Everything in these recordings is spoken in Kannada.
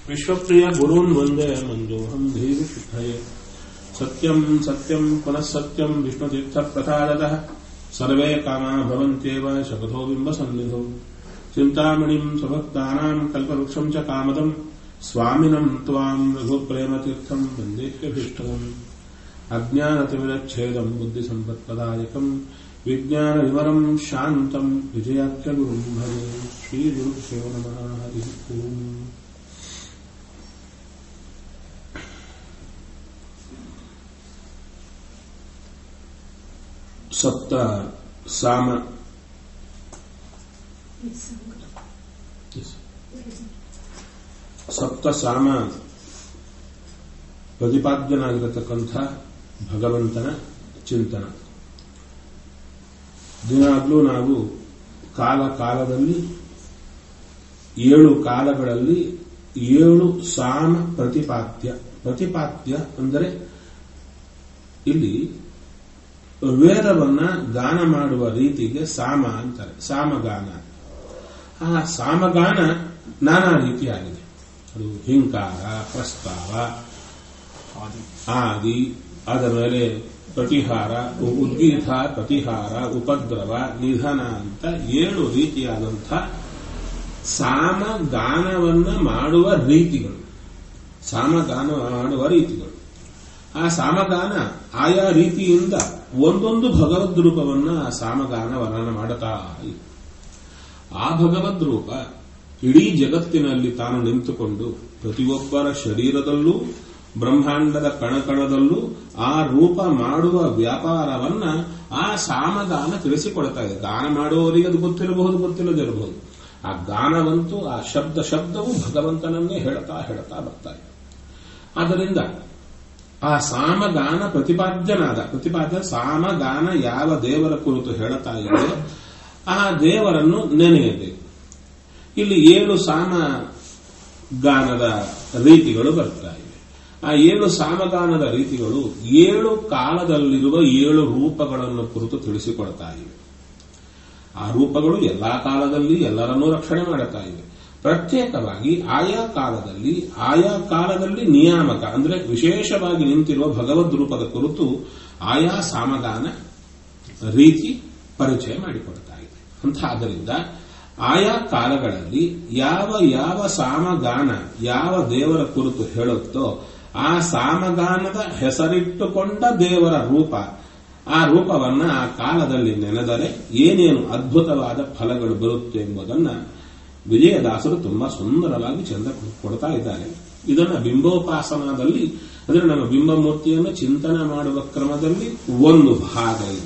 ವಿಶ್ವಪ್ರಿಯ ಗುರೂನ್ ವಂದೇ ಮಂಜೋಹಂ ದೇವಿ ಶುದ್ಧಯೇ ಸತ್ಯಂ ಸತ್ಯಂ ಪುನಃ ಸತ್ಯಂ ವಿಷ್ಣುತೀರ್ಥಪ್ರಸಾದತಃ ಸರ್ವೇ ಕಾಮಾ ಭವಂತ್ಯೇವ ಶಪಥೋ ಬಿಂಬಸನ್ನಿಧೌ ಚಿಂತಾಮಣಿಂ ಸ್ವಭಕ್ತಾನಾಂ ಕಲ್ಪವೃಕ್ಷಂ ಚ ಕಾಮದಂ ಸ್ವಾಮಿನಂ ತ್ವಾಂ ರಘುಪ್ರೇಮತೀರ್ಥಂ ವಂದೇಹ್ಯಭೀಷ್ಟವಂ ಅಜ್ಞಾನತಿಮಿರಚ್ಛೇದಂ ಬುದ್ಧಿಸಂಪತ್ಪದಾಯಕಂ ವಿಜ್ಞಾನವಿವರಂ ಶಾಂತಂ ವಿಜಯಾಖ್ಯಗುರುಂ ಭಜೆ ಶ್ರೀಗುರುಭ್ಯೋ ನಮಃ ಹರಿ ಓಂ ಸಪ್ತ ಸಾಮ ಸಪ್ತ ಸಾಮ ಪ್ರತಿಪಾದ್ಯನಾಗಿರತಕ್ಕಂಥ ಭಗವಂತನ ಚಿಂತನ ದಿನಾಗ್ಲೂ ನಾವು ಕಾಲ ಕಾಲದಲ್ಲಿ ಏಳು ಕಾಲಗಳಲ್ಲಿ ಏಳು ಸಾಮ ಪ್ರತಿಪಾದ್ಯ ಪ್ರತಿಪಾದ್ಯ ಅಂದರೆ ಇಲ್ಲಿ ವೇದವನ್ನ ಗಾನ ಮಾಡುವ ರೀತಿಗೆ ಸಾಮ ಅಂತಾರೆ ಸಾಮಗಾನ ಆ ಸಾಮಗಾನ ನಾನಾ ರೀತಿಯಾಗಿದೆ ಅದು ಹಿಂಕಾರ ಪ್ರಸ್ತಾವ ಆದಿ ಅದರ ಮೇಲೆ ಪ್ರತಿಹಾರ ಉದ್ಗೀತ ಪ್ರತಿಹಾರ ಉಪದ್ರವ ನಿಧನ ಅಂತ ಏಳು ರೀತಿಯಾದಂಥ ಸಾಮಗಾನವನ್ನ ಮಾಡುವ ರೀತಿಗಳು ಸಾಮಗಾನ ಮಾಡುವ ರೀತಿಗಳು ಆ ಸಾಮಗಾನ ಆಯಾ ರೀತಿಯಿಂದ ಒಂದೊಂದು ಭಗವದ್ ರೂಪವನ್ನ ಆ ಸಾಮಗಾನ ವರ್ಣನ ಮಾಡುತ್ತಾ ಇದೆ ಆ ಭಗವದ್ ರೂಪ ಇಡೀ ಜಗತ್ತಿನಲ್ಲಿ ತಾನು ನಿಂತುಕೊಂಡು ಪ್ರತಿಯೊಬ್ಬರ ಶರೀರದಲ್ಲೂ ಬ್ರಹ್ಮಾಂಡದ ಕಣಕಣದಲ್ಲೂ ಆ ರೂಪ ಮಾಡುವ ವ್ಯಾಪಾರವನ್ನ ಆ ಸಾಮಗಾನ ತಿಳಿಸಿಕೊಡ್ತಾ ಇದೆ ಗಾನ ಮಾಡುವವರಿಗೆ ಅದು ಗೊತ್ತಿರಬಹುದು ಗೊತ್ತಿಲ್ಲದಿರಬಹುದು ಆ ಗಾನವಂತೂ ಆ ಶಬ್ದ ಶಬ್ದವು ಭಗವಂತನನ್ನೇ ಹೇಳ್ತಾ ಹೇಳ್ತಾ ಬರ್ತಾ ಇದೆ ಆದ್ದರಿಂದ ಆ ಸಾಮಗಾನ ಪ್ರತಿಪಾದ್ಯನಾದ ಪ್ರತಿಪಾದ್ಯ ಸಾಮಗಾನ ಯಾವ ದೇವರ ಕುರಿತು ಹೇಳುತ್ತಾ ಇದೆ ಆ ದೇವರನ್ನು ನೆನೆಯಬೇಕು ಇಲ್ಲಿ ಏಳು ಸಾಮ ಗಾನದ ರೀತಿಗಳು ಬರ್ತಾ ಇವೆ ಆ ಏಳು ಸಾಮಗಾನದ ರೀತಿಗಳು ಏಳು ಕಾಲದಲ್ಲಿರುವ ಏಳು ರೂಪಗಳನ್ನು ಕುರಿತು ತಿಳಿಸಿಕೊಡ್ತಾ ಇವೆ ಆ ರೂಪಗಳು ಎಲ್ಲಾ ಕಾಲದಲ್ಲಿ ಎಲ್ಲರನ್ನೂ ರಕ್ಷಣೆ ಮಾಡುತ್ತಾ ಇವೆ ಪ್ರತ್ಯೇಕವಾಗಿ ಆಯಾ ಕಾಲದಲ್ಲಿ ಆಯಾ ಕಾಲದಲ್ಲಿ ನಿಯಾಮಕ ಅಂದ್ರೆ ವಿಶೇಷವಾಗಿ ನಿಂತಿರುವ ಭಗವದ್ ರೂಪದ ಕುರಿತು ಆಯಾ ಸಾಮಗಾನ ರೀತಿ ಪರಿಚಯ ಮಾಡಿಕೊಡ್ತಾ ಇದೆ ಅಂತ ಆದ್ದರಿಂದ ಆಯಾ ಕಾಲಗಳಲ್ಲಿ ಯಾವ ಯಾವ ಸಾಮಗಾನ ಯಾವ ದೇವರ ಕುರಿತು ಹೇಳುತ್ತೋ ಆ ಸಾಮಗಾನದ ಹೆಸರಿಟ್ಟುಕೊಂಡ ದೇವರ ರೂಪ ಆ ರೂಪವನ್ನ ಆ ಕಾಲದಲ್ಲಿ ನೆನೆದರೆ ಏನೇನು ಅದ್ಭುತವಾದ ಫಲಗಳು ಬರುತ್ತೆ ಎಂಬುದನ್ನು ವಿಜಯದಾಸರು ತುಂಬಾ ಸುಂದರವಾಗಿ ಚಂದ ಕೊಡ್ತಾ ಇದ್ದಾರೆ ಇದನ್ನ ಬಿಂಬೋಪಾಸನದಲ್ಲಿ ಅಂದ್ರೆ ನಮ್ಮ ಬಿಂಬಮೂರ್ತಿಯನ್ನು ಚಿಂತನೆ ಮಾಡುವ ಕ್ರಮದಲ್ಲಿ ಒಂದು ಭಾಗ ಇದೆ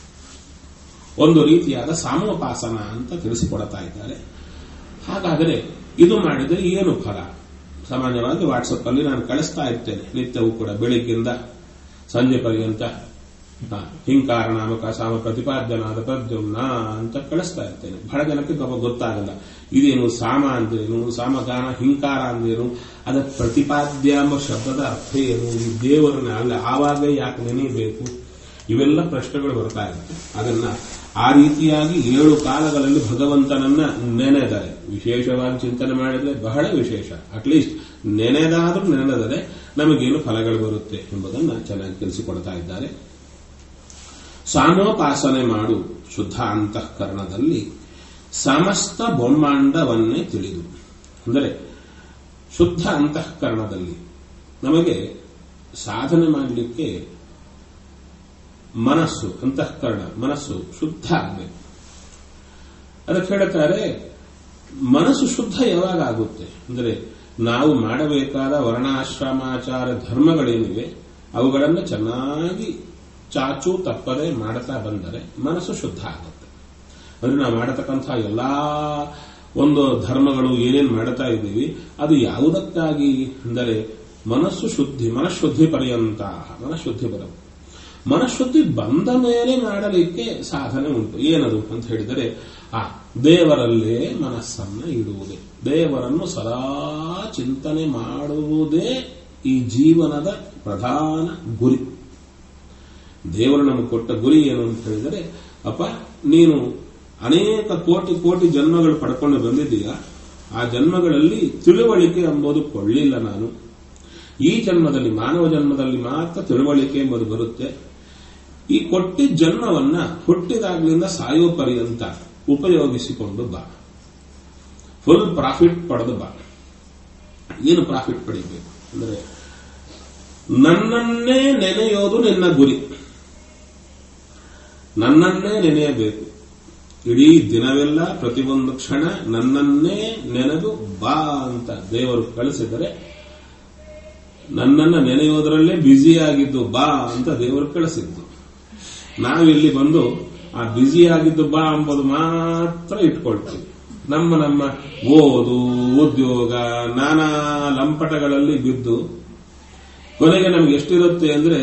ಒಂದು ರೀತಿಯಾದ ಸಾಮೋಪಾಸನ ಅಂತ ತಿಳಿಸಿಕೊಡ್ತಾ ಇದ್ದಾರೆ ಹಾಗಾದರೆ ಇದು ಮಾಡಿದರೆ ಏನು ಫಲ ಸಾಮಾನ್ಯವಾಗಿ ವಾಟ್ಸಪ್ ಅಲ್ಲಿ ನಾನು ಕಳಿಸ್ತಾ ಇರ್ತೇನೆ ನಿತ್ಯವೂ ಕೂಡ ಬೆಳಿಗ್ಗಿಂದ ಸಂಜೆ ಪರ್ಯಂತ ಹಿಂಕಾರ ನಾಮಕ ಸಾಮ ಪ್ರತಿಪಾದ್ಯನಾದ ಪ್ರದ್ಯುಮ್ನ ಅಂತ ಕಳಿಸ್ತಾ ಇರ್ತೇನೆ ಬಹಳ ಜನಕ್ಕೆ ಪಾಪ ಗೊತ್ತಾಗಲ್ಲ ಇದೇನು ಸಾಮ ಅಂದ್ರೇನು ಸಾಮಗಾನ ಹಿಂಕಾರ ಅಂದ್ರೇನು ಅದ ಪ್ರತಿಪಾದ್ಯ ಎಂಬ ಶಬ್ದದ ಅರ್ಥ ಏನು ಈ ದೇವರನ್ನ ಅಲ್ಲ ಆವಾಗ ಯಾಕೆ ನೆನೆಯಬೇಕು ಇವೆಲ್ಲ ಪ್ರಶ್ನೆಗಳು ಬರ್ತಾ ಇರುತ್ತೆ ಅದನ್ನ ಆ ರೀತಿಯಾಗಿ ಏಳು ಕಾಲಗಳಲ್ಲಿ ಭಗವಂತನನ್ನ ನೆನೆದರೆ ವಿಶೇಷವಾಗಿ ಚಿಂತನೆ ಮಾಡಿದ್ರೆ ಬಹಳ ವಿಶೇಷ ಅಟ್ಲೀಸ್ಟ್ ನೆನೆದಾದ್ರೂ ನೆನೆದರೆ ನಮಗೇನು ಫಲಗಳು ಬರುತ್ತೆ ಎಂಬುದನ್ನು ಚೆನ್ನಾಗಿ ತಿಳಿಸಿಕೊಡ್ತಾ ಇದ್ದಾರೆ ಸಾಮೋಪಾಸನೆ ಮಾಡು ಶುದ್ಧ ಅಂತಃಕರಣದಲ್ಲಿ ಸಮಸ್ತ ಬ್ರಹ್ಮಾಂಡವನ್ನೇ ತಿಳಿದು ಅಂದರೆ ಶುದ್ಧ ಅಂತಃಕರಣದಲ್ಲಿ ನಮಗೆ ಸಾಧನೆ ಮಾಡಲಿಕ್ಕೆ ಮನಸ್ಸು ಅಂತಃಕರಣ ಮನಸ್ಸು ಶುದ್ಧ ಆಗಬೇಕು ಅದಕ್ಕೆ ಹೇಳ್ತಾರೆ ಮನಸ್ಸು ಶುದ್ಧ ಯಾವಾಗ ಆಗುತ್ತೆ ಅಂದರೆ ನಾವು ಮಾಡಬೇಕಾದ ವರ್ಣಾಶ್ರಮಾಚಾರ ಧರ್ಮಗಳೇನಿವೆ ಅವುಗಳನ್ನು ಚೆನ್ನಾಗಿ ಚಾಚು ತಪ್ಪದೆ ಮಾಡ್ತಾ ಬಂದರೆ ಮನಸ್ಸು ಶುದ್ಧ ಆಗುತ್ತೆ ಅಂದ್ರೆ ನಾವು ಮಾಡತಕ್ಕಂಥ ಎಲ್ಲಾ ಒಂದು ಧರ್ಮಗಳು ಏನೇನು ಮಾಡ್ತಾ ಇದ್ದೀವಿ ಅದು ಯಾವುದಕ್ಕಾಗಿ ಅಂದರೆ ಮನಸ್ಸು ಶುದ್ಧಿ ಮನಃಶುದ್ಧಿ ಪರ್ಯಂತ ಮನಃಶುದ್ಧಿ ಬರ ಮನಃಶುದ್ಧಿ ಬಂದ ಮೇಲೆ ಮಾಡಲಿಕ್ಕೆ ಸಾಧನೆ ಉಂಟು ಏನದು ಅಂತ ಹೇಳಿದರೆ ಆ ದೇವರಲ್ಲೇ ಮನಸ್ಸನ್ನ ಇಡುವುದೇ ದೇವರನ್ನು ಸದಾ ಚಿಂತನೆ ಮಾಡುವುದೇ ಈ ಜೀವನದ ಪ್ರಧಾನ ಗುರಿ ದೇವರು ನಮಗೆ ಕೊಟ್ಟ ಗುರಿ ಏನು ಅಂತ ಹೇಳಿದರೆ ಅಪ್ಪ ನೀನು ಅನೇಕ ಕೋಟಿ ಕೋಟಿ ಜನ್ಮಗಳು ಪಡ್ಕೊಂಡು ಬಂದಿದ್ದೀಯ ಆ ಜನ್ಮಗಳಲ್ಲಿ ತಿಳುವಳಿಕೆ ಎಂಬುದು ಕೊಳ್ಳಿಲ್ಲ ನಾನು ಈ ಜನ್ಮದಲ್ಲಿ ಮಾನವ ಜನ್ಮದಲ್ಲಿ ಮಾತ್ರ ತಿಳುವಳಿಕೆ ಎಂಬುದು ಬರುತ್ತೆ ಈ ಕೊಟ್ಟಿದ್ದ ಜನ್ಮವನ್ನ ಹುಟ್ಟಿದಾಗ್ಲಿಂದ ಸಾಯೋ ಪರ್ಯಂತ ಉಪಯೋಗಿಸಿಕೊಂಡು ಬಾ ಫುಲ್ ಪ್ರಾಫಿಟ್ ಪಡೆದು ಬಾ ಏನು ಪ್ರಾಫಿಟ್ ಪಡಿಬೇಕು ಅಂದ್ರೆ ನನ್ನನ್ನೇ ನೆನೆಯೋದು ನಿನ್ನ ಗುರಿ ನನ್ನನ್ನೇ ನೆನೆಯಬೇಕು ಇಡೀ ದಿನವೆಲ್ಲ ಪ್ರತಿಯೊಂದು ಕ್ಷಣ ನನ್ನನ್ನೇ ನೆನೆದು ಬಾ ಅಂತ ದೇವರು ಕಳಿಸಿದರೆ ನನ್ನನ್ನ ನೆನೆಯೋದರಲ್ಲೇ ಬ್ಯುಸಿಯಾಗಿದ್ದು ಬಾ ಅಂತ ದೇವರು ಕಳಿಸಿದ್ದು ನಾವಿಲ್ಲಿ ಬಂದು ಆ ಬ್ಯುಸಿಯಾಗಿದ್ದು ಬಾ ಎಂಬುದು ಮಾತ್ರ ಇಟ್ಕೊಳ್ತೀವಿ ನಮ್ಮ ನಮ್ಮ ಓದು ಉದ್ಯೋಗ ನಾನಾ ಲಂಪಟಗಳಲ್ಲಿ ಬಿದ್ದು ಕೊನೆಗೆ ನಮ್ಗೆ ಎಷ್ಟಿರುತ್ತೆ ಅಂದ್ರೆ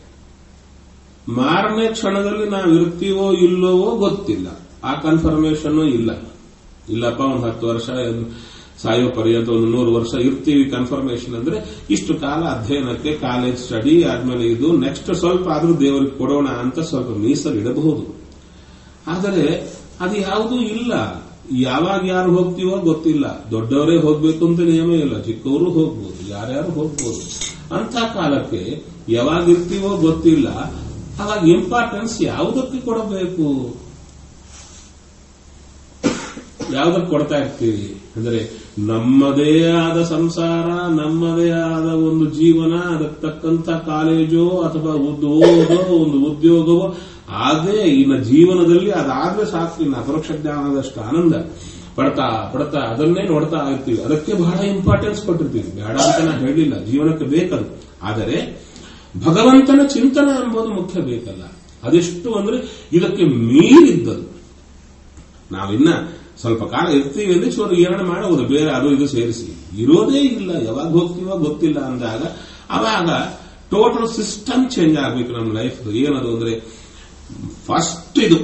ಮಾರನೇ ಕ್ಷಣದಲ್ಲಿ ನಾವು ಇರ್ತೀವೋ ಇಲ್ಲವೋ ಗೊತ್ತಿಲ್ಲ ಆ ಕನ್ಫರ್ಮೇಶನ್ ಇಲ್ಲ ಇಲ್ಲಪ್ಪ ಒಂದು ಹತ್ತು ವರ್ಷ ಸಾಯೋ ಪರ್ಯಂತ ಒಂದು ನೂರು ವರ್ಷ ಇರ್ತೀವಿ ಕನ್ಫರ್ಮೇಶನ್ ಅಂದ್ರೆ ಇಷ್ಟು ಕಾಲ ಅಧ್ಯಯನಕ್ಕೆ ಕಾಲೇಜ್ ಸ್ಟಡಿ ಆದ್ಮೇಲೆ ಇದು ನೆಕ್ಸ್ಟ್ ಸ್ವಲ್ಪ ಆದ್ರೂ ದೇವರಿಗೆ ಕೊಡೋಣ ಅಂತ ಸ್ವಲ್ಪ ಮೀಸಲು ಇಡಬಹುದು ಆದರೆ ಅದು ಯಾವುದೂ ಇಲ್ಲ ಯಾವಾಗ ಯಾರು ಹೋಗ್ತೀವೋ ಗೊತ್ತಿಲ್ಲ ದೊಡ್ಡವರೇ ಹೋಗ್ಬೇಕು ಅಂತ ನಿಯಮ ಇಲ್ಲ ಚಿಕ್ಕವರು ಹೋಗ್ಬೋದು ಯಾರ್ಯಾರು ಹೋಗ್ಬೋದು ಅಂತ ಕಾಲಕ್ಕೆ ಯಾವಾಗ ಇರ್ತೀವೋ ಗೊತ್ತಿಲ್ಲ ಅವಾಗ ಇಂಪಾರ್ಟೆನ್ಸ್ ಯಾವುದಕ್ಕೆ ಕೊಡಬೇಕು ಯಾವುದಕ್ಕೆ ಕೊಡ್ತಾ ಇರ್ತೀವಿ ಅಂದ್ರೆ ನಮ್ಮದೇ ಆದ ಸಂಸಾರ ನಮ್ಮದೇ ಆದ ಒಂದು ಜೀವನ ಅದಕ್ಕೆ ತಕ್ಕಂತ ಕಾಲೇಜೋ ಅಥವಾ ಒಂದು ಓದೋ ಒಂದು ಉದ್ಯೋಗವೋ ಅದೇ ಇನ್ನ ಜೀವನದಲ್ಲಿ ಅದಾದ್ರೆ ಸಾಕು ಇನ್ನು ಅಪರೋಕ್ಷ ಜ್ಞಾನದಷ್ಟು ಆನಂದ ಪಡ್ತಾ ಪಡ್ತಾ ಅದನ್ನೇ ನೋಡ್ತಾ ಇರ್ತೀವಿ ಅದಕ್ಕೆ ಬಹಳ ಇಂಪಾರ್ಟೆನ್ಸ್ ಕೊಟ್ಟಿರ್ತೀವಿ ಬೇಡ ಅಂತ ನಾ ಹೇಳಿಲ್ಲ ಜೀವನಕ್ಕೆ ಬೇಕದು ಆದರೆ ಭಗವಂತನ ಚಿಂತನ ಎಂಬುದು ಮುಖ್ಯ ಬೇಕಲ್ಲ ಅದೆಷ್ಟು ಅಂದ್ರೆ ಇದಕ್ಕೆ ಮೀರಿದ್ದದು ನಾವಿನ್ನ ಸ್ವಲ್ಪ ಕಾಲ ಇರ್ತೀವಿ ಅಂದ್ರೆ ಚೂರು ಏರಣ ಮಾಡುವುದು ಬೇರೆ ಅದು ಇದು ಸೇರಿಸಿ ಇರೋದೇ ಇಲ್ಲ ಯಾವಾಗ ಹೋಗ್ತೀವೋ ಗೊತ್ತಿಲ್ಲ ಅಂದಾಗ ಅವಾಗ ಟೋಟಲ್ ಸಿಸ್ಟಮ್ ಚೇಂಜ್ ಆಗ್ಬೇಕು ನಮ್ಮ ಲೈಫ್ ಏನದು ಅಂದ್ರೆ ಫಸ್ಟ್ ಇದು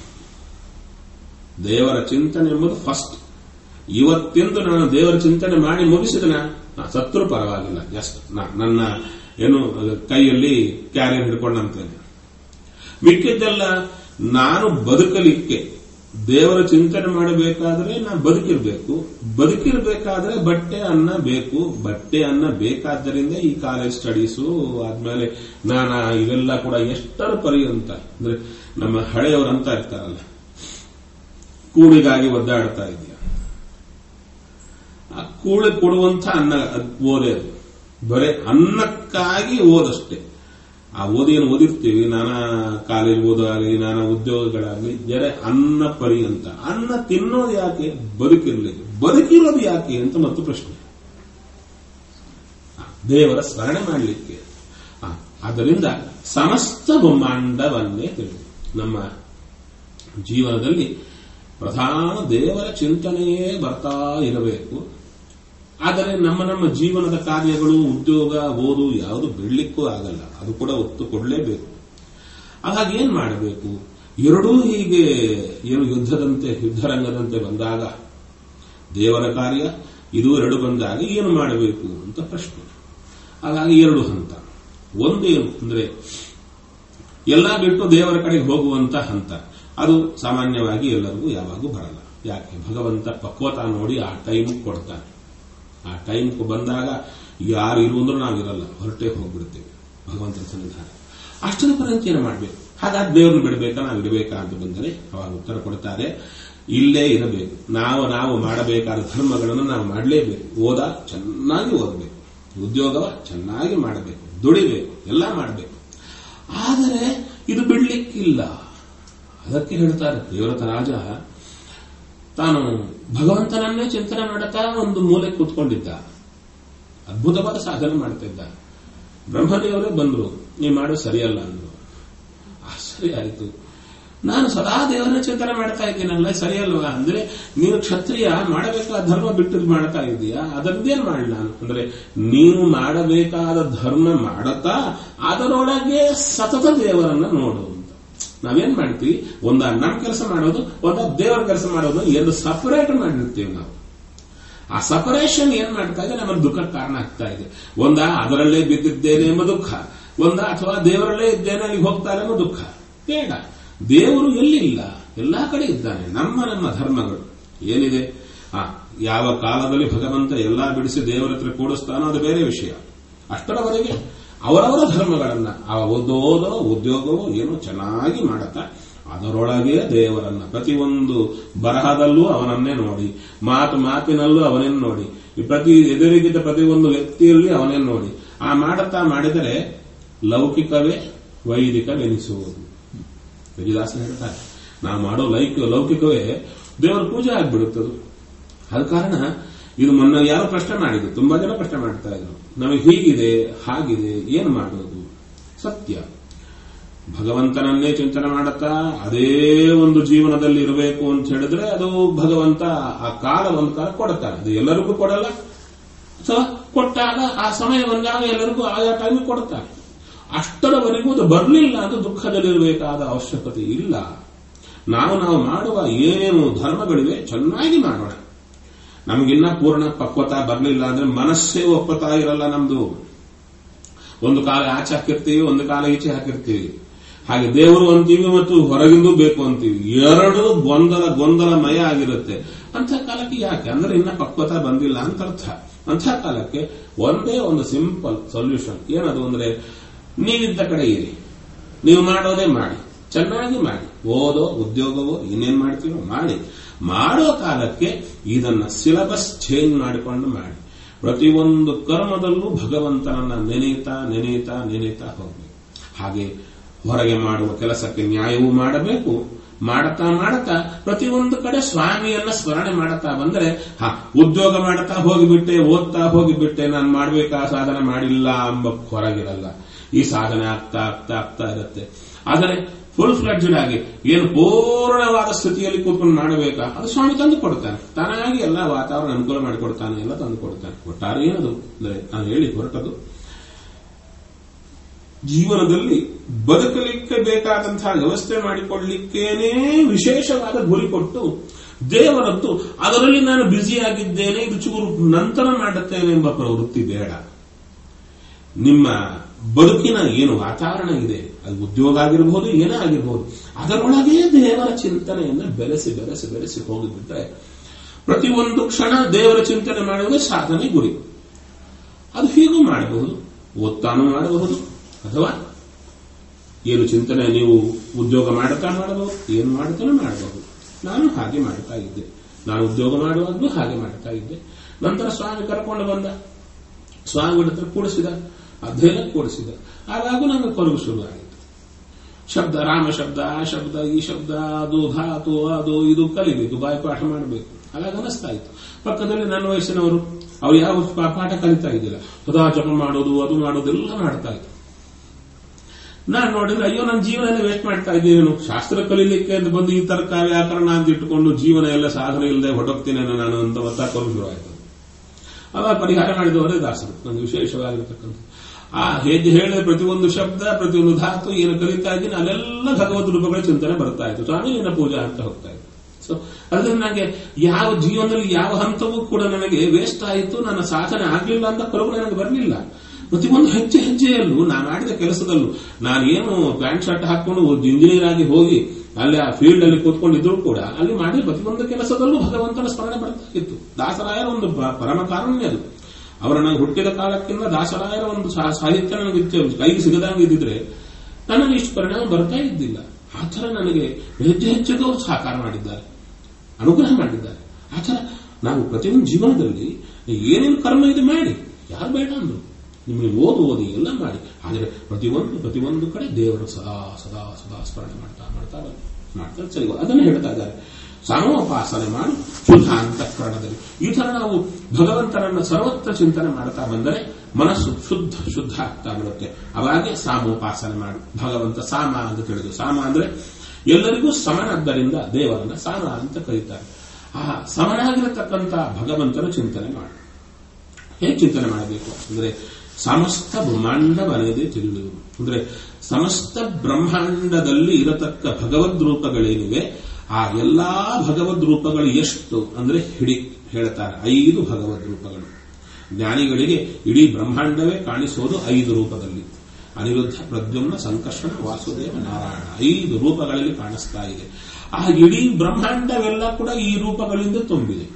ದೇವರ ಚಿಂತನೆ ಎಂಬುದು ಫಸ್ಟ್ ಇವತ್ತೆಂದು ನಾನು ದೇವರ ಚಿಂತನೆ ಮಾಡಿ ಮುಗಿಸಿದನ ಸತ್ರು ಪರವಾಗಿಲ್ಲ ಜಸ್ಟ್ ನನ್ನ ಏನು ಕೈಯಲ್ಲಿ ಕ್ಯಾರಿಯರ್ ಹಿಡ್ಕೊಂಡಂತೇನೆ ಮಿಕ್ಕಿದ್ದೆಲ್ಲ ನಾನು ಬದುಕಲಿಕ್ಕೆ ದೇವರ ಚಿಂತನೆ ಮಾಡಬೇಕಾದ್ರೆ ನಾ ಬದುಕಿರ್ಬೇಕು ಬದುಕಿರ್ಬೇಕಾದ್ರೆ ಬಟ್ಟೆ ಅನ್ನ ಬೇಕು ಬಟ್ಟೆ ಅನ್ನ ಬೇಕಾದ್ದರಿಂದ ಈ ಕಾಲೇಜ್ ಸ್ಟಡೀಸು ಆದ್ಮೇಲೆ ನಾನಾ ಇವೆಲ್ಲ ಕೂಡ ಎಷ್ಟರ ಪರ್ಯಂತ ಅಂದ್ರೆ ನಮ್ಮ ಹಳೆಯವರು ಅಂತ ಇರ್ತಾರಲ್ಲ ಕೂಳಿಗಾಗಿ ಒದ್ದಾಡ್ತಾ ಇದೆಯಾ ಆ ಕೂಳಿ ಕೊಡುವಂತ ಅನ್ನ ಓದೇ ಬರೇ ಅನ್ನಕ್ಕಾಗಿ ಓದಷ್ಟೇ ಆ ಓದೇನು ಓದಿರ್ತೀವಿ ನಾನಾ ಕಾಲೇಜ್ ಓದಾಗಲಿ ನಾನಾ ಉದ್ಯೋಗಗಳಾಗಲಿ ಜರೆ ಅನ್ನ ಪರ್ಯಂತ ಅನ್ನ ತಿನ್ನೋದು ಯಾಕೆ ಬದುಕಿರ್ಲಿಕ್ಕೆ ಬದುಕಿರೋದು ಯಾಕೆ ಅಂತ ಮತ್ತು ಪ್ರಶ್ನೆ ದೇವರ ಸ್ಮರಣೆ ಮಾಡಲಿಕ್ಕೆ ಆದ್ದರಿಂದ ಸಮಸ್ತ ಬ್ರಹ್ಮಾಂಡವನ್ನೇ ತಿಳಿದು ನಮ್ಮ ಜೀವನದಲ್ಲಿ ಪ್ರಧಾನ ದೇವರ ಚಿಂತನೆಯೇ ಬರ್ತಾ ಇರಬೇಕು ಆದರೆ ನಮ್ಮ ನಮ್ಮ ಜೀವನದ ಕಾರ್ಯಗಳು ಉದ್ಯೋಗ ಓದು ಯಾವುದು ಬಿಡ್ಲಿಕ್ಕೂ ಆಗಲ್ಲ ಅದು ಕೂಡ ಒತ್ತು ಕೊಡಲೇಬೇಕು ಆಗ ಏನ್ ಮಾಡಬೇಕು ಎರಡೂ ಹೀಗೆ ಏನು ಯುದ್ಧದಂತೆ ಯುದ್ಧರಂಗದಂತೆ ಬಂದಾಗ ದೇವರ ಕಾರ್ಯ ಇದು ಎರಡು ಬಂದಾಗ ಏನು ಮಾಡಬೇಕು ಅಂತ ಪ್ರಶ್ನೆ ಹಾಗಾಗಿ ಎರಡು ಹಂತ ಒಂದೇನು ಅಂದ್ರೆ ಎಲ್ಲ ಬಿಟ್ಟು ದೇವರ ಕಡೆಗೆ ಹೋಗುವಂತ ಹಂತ ಅದು ಸಾಮಾನ್ಯವಾಗಿ ಎಲ್ಲರಿಗೂ ಯಾವಾಗೂ ಬರಲ್ಲ ಯಾಕೆ ಭಗವಂತ ಪಕ್ವತ ನೋಡಿ ಆ ಟೈಮ್ ಕೊಡ್ತಾನೆ ಆ ಟೈಮ್ ಬಂದಾಗ ಯಾರು ಇರುವಂದ್ರೂ ನಾವಿರಲ್ಲ ಹೊರಟೆ ಹೋಗ್ಬಿಡ್ತೇವೆ ಭಗವಂತನ ಸನ್ನಿಧಾನ ಅಷ್ಟರ ಪರ್ಯಂತ ಏನು ಮಾಡಬೇಕು ಹಾಗಾದ್ರೆ ದೇವ್ರನ್ನ ಬಿಡಬೇಕಾ ನಾವು ಇಡಬೇಕಾ ಅಂತ ಬಂದರೆ ಅವಾಗ ಉತ್ತರ ಕೊಡ್ತಾರೆ ಇಲ್ಲೇ ಇರಬೇಕು ನಾವು ನಾವು ಮಾಡಬೇಕಾದ ಧರ್ಮಗಳನ್ನು ನಾವು ಮಾಡಲೇಬೇಕು ಓದ ಚೆನ್ನಾಗಿ ಓದಬೇಕು ಉದ್ಯೋಗವ ಚೆನ್ನಾಗಿ ಮಾಡಬೇಕು ದುಡಿಬೇಕು ಎಲ್ಲ ಮಾಡಬೇಕು ಆದರೆ ಇದು ಬಿಡ್ಲಿಕ್ಕಿಲ್ಲ ಅದಕ್ಕೆ ಹೇಳ್ತಾರೆ ದೇವರತ ರಾಜ ತಾನು ಭಗವಂತನನ್ನೇ ಚಿಂತನೆ ಮಾಡುತ್ತಾ ಒಂದು ಮೂಲೆ ಕೂತ್ಕೊಂಡಿದ್ದ ಅದ್ಭುತವಾದ ಸಾಧನೆ ಮಾಡ್ತಿದ್ದ ಬ್ರಹ್ಮದೇವರೇ ಬಂದ್ರು ನೀವು ಮಾಡೋ ಸರಿಯಲ್ಲ ಅಂದ್ರು ಆಶ್ಚರ್ಯ ಆಯಿತು ನಾನು ಸದಾ ದೇವರನ್ನ ಚಿಂತನೆ ಮಾಡ್ತಾ ಇದ್ದೀನಲ್ಲ ಸರಿಯಲ್ವಾ ಅಂದ್ರೆ ನೀನು ಕ್ಷತ್ರಿಯ ಮಾಡಬೇಕಾದ ಧರ್ಮ ಬಿಟ್ಟು ಮಾಡ್ತಾ ಇದೀಯಾ ಅದರದ್ದೇನ್ ಮಾಡಿ ನಾನು ಅಂದ್ರೆ ನೀನು ಮಾಡಬೇಕಾದ ಧರ್ಮ ಮಾಡತಾ ಅದರೊಳಗೆ ಸತತ ದೇವರನ್ನ ನೋಡು ಅಂತ ನಾವೇನ್ ಮಾಡ್ತೀವಿ ಒಂದ ನಮ್ಮ ಕೆಲಸ ಮಾಡೋದು ಒಂದ ದೇವರ ಕೆಲಸ ಮಾಡೋದು ಎರಡು ಸಪರೇಟ್ ಮಾಡಿರ್ತೀವಿ ನಾವು ಆ ಸಪರೇಷನ್ ಏನ್ ಮಾಡ್ತಾ ಇದೆ ನಮ್ಮ ದುಃಖಕ್ಕೆ ಕಾರಣ ಆಗ್ತಾ ಇದೆ ಒಂದ ಅದರಲ್ಲೇ ಬಿದ್ದಿದ್ದೇನೆ ಎಂಬ ದುಃಖ ಒಂದ ಅಥವಾ ದೇವರಲ್ಲೇ ಇದ್ದೇನೆ ಅಲ್ಲಿಗೆ ಹೋಗ್ತಾರೆ ಎಂಬ ದುಃಖ ಬೇಡ ದೇವರು ಎಲ್ಲಿಲ್ಲ ಎಲ್ಲಾ ಕಡೆ ಇದ್ದಾನೆ ನಮ್ಮ ನಮ್ಮ ಧರ್ಮಗಳು ಏನಿದೆ ಆ ಯಾವ ಕಾಲದಲ್ಲಿ ಭಗವಂತ ಎಲ್ಲಾ ಬಿಡಿಸಿ ದೇವರ ಹತ್ರ ಕೂಡಿಸ್ತಾನೋ ಅದು ಬೇರೆ ವಿಷಯ ಅಷ್ಟರವರೆಗೆ ಅವರವರ ಧರ್ಮಗಳನ್ನ ಆ ಓದೋದೋ ಉದ್ಯೋಗವೋ ಏನೋ ಚೆನ್ನಾಗಿ ಮಾಡುತ್ತಾ ಅದರೊಳಗೆ ದೇವರನ್ನ ಪ್ರತಿಯೊಂದು ಬರಹದಲ್ಲೂ ಅವನನ್ನೇ ನೋಡಿ ಮಾತು ಮಾತಿನಲ್ಲೂ ಅವನನ್ನು ನೋಡಿ ಈ ಪ್ರತಿ ಎದುರಿಗಿದ್ದ ಪ್ರತಿಯೊಂದು ವ್ಯಕ್ತಿಯಲ್ಲಿ ಅವನನ್ನು ನೋಡಿ ಆ ಮಾಡುತ್ತಾ ಮಾಡಿದರೆ ಲೌಕಿಕವೇ ವೈದಿಕವೆನಿಸುವುದು ವಿಜಯದಾಸನ ಹೇಳ್ತಾರೆ ನಾವು ಮಾಡೋ ಲೈಕ್ ಲೌಕಿಕವೇ ದೇವರ ಪೂಜೆ ಆಗ್ಬಿಡುತ್ತದು ಆದ ಕಾರಣ ಇದು ಮೊನ್ನೆ ಯಾರೋ ಪ್ರಶ್ನೆ ಮಾಡಿದ್ರು ತುಂಬಾ ಜನ ಪ್ರಶ್ನೆ ಮಾಡ್ತಾ ಇದ್ರು ನಮಗೆ ಹೀಗಿದೆ ಹಾಗಿದೆ ಏನು ಮಾಡೋದು ಸತ್ಯ ಭಗವಂತನನ್ನೇ ಚಿಂತನೆ ಮಾಡುತ್ತಾ ಅದೇ ಒಂದು ಜೀವನದಲ್ಲಿ ಇರಬೇಕು ಅಂತ ಹೇಳಿದ್ರೆ ಅದು ಭಗವಂತ ಆ ಕಾಲ ಒಂದು ಕಾಲ ಕೊಡುತ್ತಾನೆ ಅದು ಎಲ್ಲರಿಗೂ ಕೊಡಲ್ಲ ಅಥವಾ ಕೊಟ್ಟಾಗ ಆ ಸಮಯ ಬಂದಾಗ ಎಲ್ಲರಿಗೂ ಆಯಾ ಟೈಮ್ ಕೊಡುತ್ತಾನೆ ಅಷ್ಟರವರೆಗೂ ಅದು ಬರಲಿಲ್ಲ ಅದು ದುಃಖದಲ್ಲಿರಬೇಕಾದ ಅವಶ್ಯಕತೆ ಇಲ್ಲ ನಾವು ನಾವು ಮಾಡುವ ಏನೇನು ಧರ್ಮಗಳಿವೆ ಚೆನ್ನಾಗಿ ಮಾಡೋಣ ನಮಗಿನ್ನ ಪೂರ್ಣ ಪಕ್ವತ ಬರಲಿಲ್ಲ ಅಂದ್ರೆ ಮನಸ್ಸೇ ಒಪ್ಪತಾ ಇರಲ್ಲ ನಮ್ದು ಒಂದು ಕಾಲ ಆಚೆ ಹಾಕಿರ್ತೀವಿ ಒಂದು ಕಾಲ ಈಚೆ ಹಾಕಿರ್ತೀವಿ ಹಾಗೆ ದೇವರು ಅಂತೀವಿ ಮತ್ತು ಹೊರಗಿಂದು ಬೇಕು ಅಂತೀವಿ ಎರಡು ಗೊಂದಲ ಗೊಂದಲಮಯ ಆಗಿರುತ್ತೆ ಅಂಥ ಕಾಲಕ್ಕೆ ಯಾಕೆ ಅಂದ್ರೆ ಇನ್ನ ಪಕ್ವತ ಬಂದಿಲ್ಲ ಅಂತ ಅರ್ಥ ಅಂಥ ಕಾಲಕ್ಕೆ ಒಂದೇ ಒಂದು ಸಿಂಪಲ್ ಸೊಲ್ಯೂಷನ್ ಏನದು ಅಂದ್ರೆ ನೀವಿದ್ದ ಕಡೆ ಇರಿ ನೀವು ಮಾಡೋದೇ ಮಾಡಿ ಚೆನ್ನಾಗಿ ಮಾಡಿ ಓದೋ ಉದ್ಯೋಗವೋ ಇನ್ನೇನ್ ಮಾಡ್ತೀರೋ ಮಾಡಿ ಮಾಡೋ ಕಾಲಕ್ಕೆ ಇದನ್ನ ಸಿಲಬಸ್ ಚೇಂಜ್ ಮಾಡಿಕೊಂಡು ಮಾಡಿ ಪ್ರತಿಯೊಂದು ಕರ್ಮದಲ್ಲೂ ಭಗವಂತನನ್ನ ನೆನೆಯುತ್ತಾ ನೆನೆಯುತ್ತಾ ನೆನೆಯುತ್ತಾ ಹೋಗಬೇಕು ಹಾಗೆ ಹೊರಗೆ ಮಾಡುವ ಕೆಲಸಕ್ಕೆ ನ್ಯಾಯವೂ ಮಾಡಬೇಕು ಮಾಡತಾ ಮಾಡತಾ ಪ್ರತಿಯೊಂದು ಕಡೆ ಸ್ವಾಮಿಯನ್ನ ಸ್ಮರಣೆ ಮಾಡುತ್ತಾ ಬಂದರೆ ಹಾ ಉದ್ಯೋಗ ಮಾಡುತ್ತಾ ಹೋಗಿಬಿಟ್ಟೆ ಓದ್ತಾ ಹೋಗಿಬಿಟ್ಟೆ ನಾನು ಮಾಡ್ಬೇಕಾ ಸಾಧನೆ ಮಾಡಿಲ್ಲ ಎಂಬ ಹೊರಗಿರಲ್ಲ ಈ ಸಾಧನೆ ಆಗ್ತಾ ಆಗ್ತಾ ಆಗ್ತಾ ಇರುತ್ತೆ ಆದರೆ ಫುಲ್ ಫ್ಲೆಡ್ಜೆಡ್ ಆಗಿ ಏನು ಪೂರ್ಣವಾದ ಸ್ಥಿತಿಯಲ್ಲಿ ಕೂತ್ಕೊಂಡು ಮಾಡಬೇಕಾ ಅದು ಸ್ವಾಮಿ ತಂದು ಕೊಡ್ತಾನೆ ತಾನಾಗಿ ಎಲ್ಲ ವಾತಾವರಣ ಅನುಕೂಲ ಮಾಡಿಕೊಡ್ತಾನೆ ಎಲ್ಲ ತಂದು ಕೊಡ್ತಾನೆ ಒಟ್ಟಾರೆ ಏನದು ಅಂದ್ರೆ ನಾನು ಹೇಳಿ ಹೊರಟದು ಜೀವನದಲ್ಲಿ ಬದುಕಲಿಕ್ಕೆ ಬೇಕಾದಂತಹ ವ್ಯವಸ್ಥೆ ಮಾಡಿಕೊಳ್ಳಿಕ್ಕೇನೇ ವಿಶೇಷವಾದ ಗುರಿ ಕೊಟ್ಟು ದೇವರದ್ದು ಅದರಲ್ಲಿ ನಾನು ಬ್ಯುಸಿಯಾಗಿದ್ದೇನೆ ಇದು ಚೂರು ನಂತರ ಮಾಡುತ್ತೇನೆ ಎಂಬ ಪ್ರವೃತ್ತಿ ಬೇಡ ನಿಮ್ಮ ಬದುಕಿನ ಏನು ವಾತಾವರಣ ಇದೆ ಅದು ಉದ್ಯೋಗ ಆಗಿರಬಹುದು ಏನೇ ಆಗಿರಬಹುದು ಅದರೊಳಗೆ ದೇವರ ಚಿಂತನೆಯನ್ನು ಬೆರೆಸಿ ಬೆರೆಸಿ ಬೆರೆಸಿ ಹೋಗಿಬಿಟ್ರೆ ಪ್ರತಿಯೊಂದು ಕ್ಷಣ ದೇವರ ಚಿಂತನೆ ಮಾಡುವುದೇ ಸಾಧನೆ ಗುರಿ ಅದು ಹೀಗೂ ಮಾಡಬಹುದು ಓದ್ತಾನು ಮಾಡಬಹುದು ಅಥವಾ ಏನು ಚಿಂತನೆ ನೀವು ಉದ್ಯೋಗ ಮಾಡುತ್ತಾ ಮಾಡಬಹುದು ಏನು ಮಾಡುತ್ತಾನೂ ಮಾಡಬಹುದು ನಾನು ಹಾಗೆ ಮಾಡ್ತಾ ಇದ್ದೆ ನಾನು ಉದ್ಯೋಗ ಮಾಡುವಾಗಲೂ ಹಾಗೆ ಮಾಡ್ತಾ ಇದ್ದೆ ನಂತರ ಸ್ವಾಮಿ ಕರ್ಕೊಂಡು ಬಂದ ಸ್ವಾಮಿಗಳ ಹತ್ರ ಕೂಡಿಸಿದ ಅಧ್ಯಯನ ಕೂಡಿಸಿದ ಆಗಾಗೂ ನನಗೆ ಕೊರಗು ಶುರುವಾಯಿತು ಶಬ್ದ ರಾಮ ಶಬ್ದ ಆ ಶಬ್ದ ಈ ಶಬ್ದ ಅದು ಧಾತು ಅದು ಇದು ಕಲಿಬೇಕು ಬಾಯಿಪಾಠ ಮಾಡಬೇಕು ಹಾಗಾಗಿ ಅನಿಸ್ತಾ ಇತ್ತು ಪಕ್ಕದಲ್ಲಿ ನನ್ನ ವಯಸ್ಸಿನವರು ಅವ್ರು ಯಾವ ಪಾಠ ಕಲಿತಾ ಇದ್ದಿಲ್ಲ ಸದಾ ಜಪ ಮಾಡೋದು ಅದು ಮಾಡೋದು ಎಲ್ಲ ಮಾಡ್ತಾ ಇದ್ರು ನಾನು ನೋಡಿದ್ರೆ ಅಯ್ಯೋ ನನ್ನ ಜೀವನ ಎಲ್ಲ ವೇಸ್ಟ್ ಮಾಡ್ತಾ ಇದ್ದೀನೇನು ಶಾಸ್ತ್ರ ಕಲೀಲಿಕ್ಕೆ ಅಂತ ಬಂದು ಈ ತರ ವ್ಯಾಕರಣ ಅಂತ ಇಟ್ಟುಕೊಂಡು ಜೀವನ ಎಲ್ಲ ಸಾಧನೆ ಇಲ್ಲದೆ ಹೊರಟೋಗ್ತೀನೇನೋ ನಾನು ಅಂತ ಒತ್ತಾಕೊಂಡು ಶುರುವಾಯಿತು ಅವಾಗ ಪರಿಹಾರ ಮಾಡಿದವರೇ ದಾಸರು ನನಗೆ ವಿಶೇಷವಾಗಿರ್ತಕ್ಕಂಥ ಆ ಹೇಗೆ ಹೇಳಿದ ಪ್ರತಿಯೊಂದು ಶಬ್ದ ಪ್ರತಿಯೊಂದು ಧಾತು ಏನು ಕಲಿತಾ ಇದ್ದೀನಿ ಅಲ್ಲೆಲ್ಲ ಭಗವದ್ ರೂಪಗಳ ಚಿಂತನೆ ಬರ್ತಾ ಇತ್ತು ಸ್ವಾಮಿ ನಿನ್ನ ಪೂಜಾ ಅಂತ ಹೋಗ್ತಾ ಇತ್ತು ಸೊ ಅದರಿಂದ ನನಗೆ ಯಾವ ಜೀವನದಲ್ಲಿ ಯಾವ ಹಂತವೂ ಕೂಡ ನನಗೆ ವೇಸ್ಟ್ ಆಯಿತು ನನ್ನ ಸಾಧನೆ ಆಗಲಿಲ್ಲ ಅಂತ ಕೊರಗು ನನಗೆ ಬರಲಿಲ್ಲ ಪ್ರತಿಯೊಂದು ಹೆಜ್ಜೆ ಹೆಜ್ಜೆಯಲ್ಲೂ ನಾನು ಮಾಡಿದ ಕೆಲಸದಲ್ಲೂ ನಾನೇನು ಪ್ಯಾಂಟ್ ಶರ್ಟ್ ಹಾಕೊಂಡು ಇಂಜಿನಿಯರ್ ಆಗಿ ಹೋಗಿ ಅಲ್ಲಿ ಆ ಫೀಲ್ಡ್ ಅಲ್ಲಿ ಕೂತ್ಕೊಂಡಿದ್ರು ಕೂಡ ಅಲ್ಲಿ ಮಾಡಿ ಪ್ರತಿಯೊಂದು ಕೆಲಸದಲ್ಲೂ ಭಗವಂತನ ಸ್ಮರಣೆ ಬರ್ತಾ ಇತ್ತು ದಾಸರಾಯರ ಒಂದು ಪರಮ ಕಾರುಣ್ಯ ಅದು ಅವರ ನಾನು ಹುಟ್ಟಿದ ಕಾಲಕ್ಕಿಂತ ದಾಸರಾಯರ ಒಂದು ಸಾಹಿತ್ಯ ನನಗೆ ಕೈಗೆ ಸಿಗದಂಗೆ ಇದ್ದಿದ್ರೆ ನನಗೆ ಇಷ್ಟು ಪರಿಣಾಮ ಬರ್ತಾ ಇದ್ದಿಲ್ಲ ಆ ಥರ ನನಗೆ ಹೆಜ್ಜೆ ಹೆಜ್ಜೆಗೂ ಸಹಕಾರ ಮಾಡಿದ್ದಾರೆ ಅನುಗ್ರಹ ಮಾಡಿದ್ದಾರೆ ಆ ಥರ ನಾವು ಪ್ರತಿಯೊಂದು ಜೀವನದಲ್ಲಿ ಏನೇನು ಕರ್ಮ ಇದೆ ಮಾಡಿ ಯಾರು ಬೇಡ ಅಂದ್ರು ನಿಮಗೆ ಓದು ಓದಿ ಎಲ್ಲ ಮಾಡಿ ಆದರೆ ಪ್ರತಿಯೊಂದು ಪ್ರತಿಯೊಂದು ಕಡೆ ದೇವರು ಸದಾ ಸದಾ ಸದಾ ಸ್ಮರಣೆ ಮಾಡ್ತಾ ಮಾಡ್ತಾ ಮಾಡ್ತಾ ಸರಿ ಅದನ್ನು ಹೇಳ್ತಾ ಇದ್ದಾರೆ ಸಮೋಪಾಸನೆ ಮಾಡಿ ಶುದ್ಧ ಅಂತಃಕರಣದಲ್ಲಿ ಈ ತರ ನಾವು ಭಗವಂತನನ್ನ ಸರ್ವತ್ರ ಚಿಂತನೆ ಮಾಡ್ತಾ ಬಂದರೆ ಮನಸ್ಸು ಶುದ್ಧ ಶುದ್ಧ ಆಗ್ತಾ ಬರುತ್ತೆ ಅವಾಗೆ ಸಾಮೋಪಾಸನೆ ಮಾಡಿ ಭಗವಂತ ಸಾಮ ಅಂತ ತಿಳಿದು ಸಾಮ ಅಂದ್ರೆ ಎಲ್ಲರಿಗೂ ಸಮನಾದ್ದರಿಂದ ದೇವರನ್ನ ಸಾಮ ಅಂತ ಕರೀತಾರೆ ಆ ಸಮನಾಗಿರತಕ್ಕಂಥ ಭಗವಂತನ ಚಿಂತನೆ ಮಾಡಿ ಹೇಗೆ ಚಿಂತನೆ ಮಾಡಬೇಕು ಅಂದ್ರೆ ಸಮಸ್ತ ಬ್ರಹ್ಮಾಂಡವನೇದೇ ತಿಳಿಯುವುದು ಅಂದ್ರೆ ಸಮಸ್ತ ಬ್ರಹ್ಮಾಂಡದಲ್ಲಿ ಇರತಕ್ಕ ಭಗವದ್ ರೂಪಗಳೇನಿವೆ ಆ ಎಲ್ಲಾ ಭಗವದ್ ರೂಪಗಳು ಎಷ್ಟು ಅಂದ್ರೆ ಹಿಡಿ ಹೇಳ್ತಾರೆ ಐದು ಭಗವದ್ ರೂಪಗಳು ಜ್ಞಾನಿಗಳಿಗೆ ಇಡೀ ಬ್ರಹ್ಮಾಂಡವೇ ಕಾಣಿಸೋದು ಐದು ರೂಪದಲ್ಲಿ ಅನಿರುದ್ಧ ಪ್ರದ್ಯುಮ್ನ ಸಂಕರ್ಷಣ ವಾಸುದೇವ ನಾರಾಯಣ ಐದು ರೂಪಗಳಲ್ಲಿ ಕಾಣಿಸ್ತಾ ಇದೆ ಆ ಇಡೀ ಬ್ರಹ್ಮಾಂಡವೆಲ್ಲ ಕೂಡ ಈ ರೂಪಗಳಿಂದ ತುಂಬಿದೆ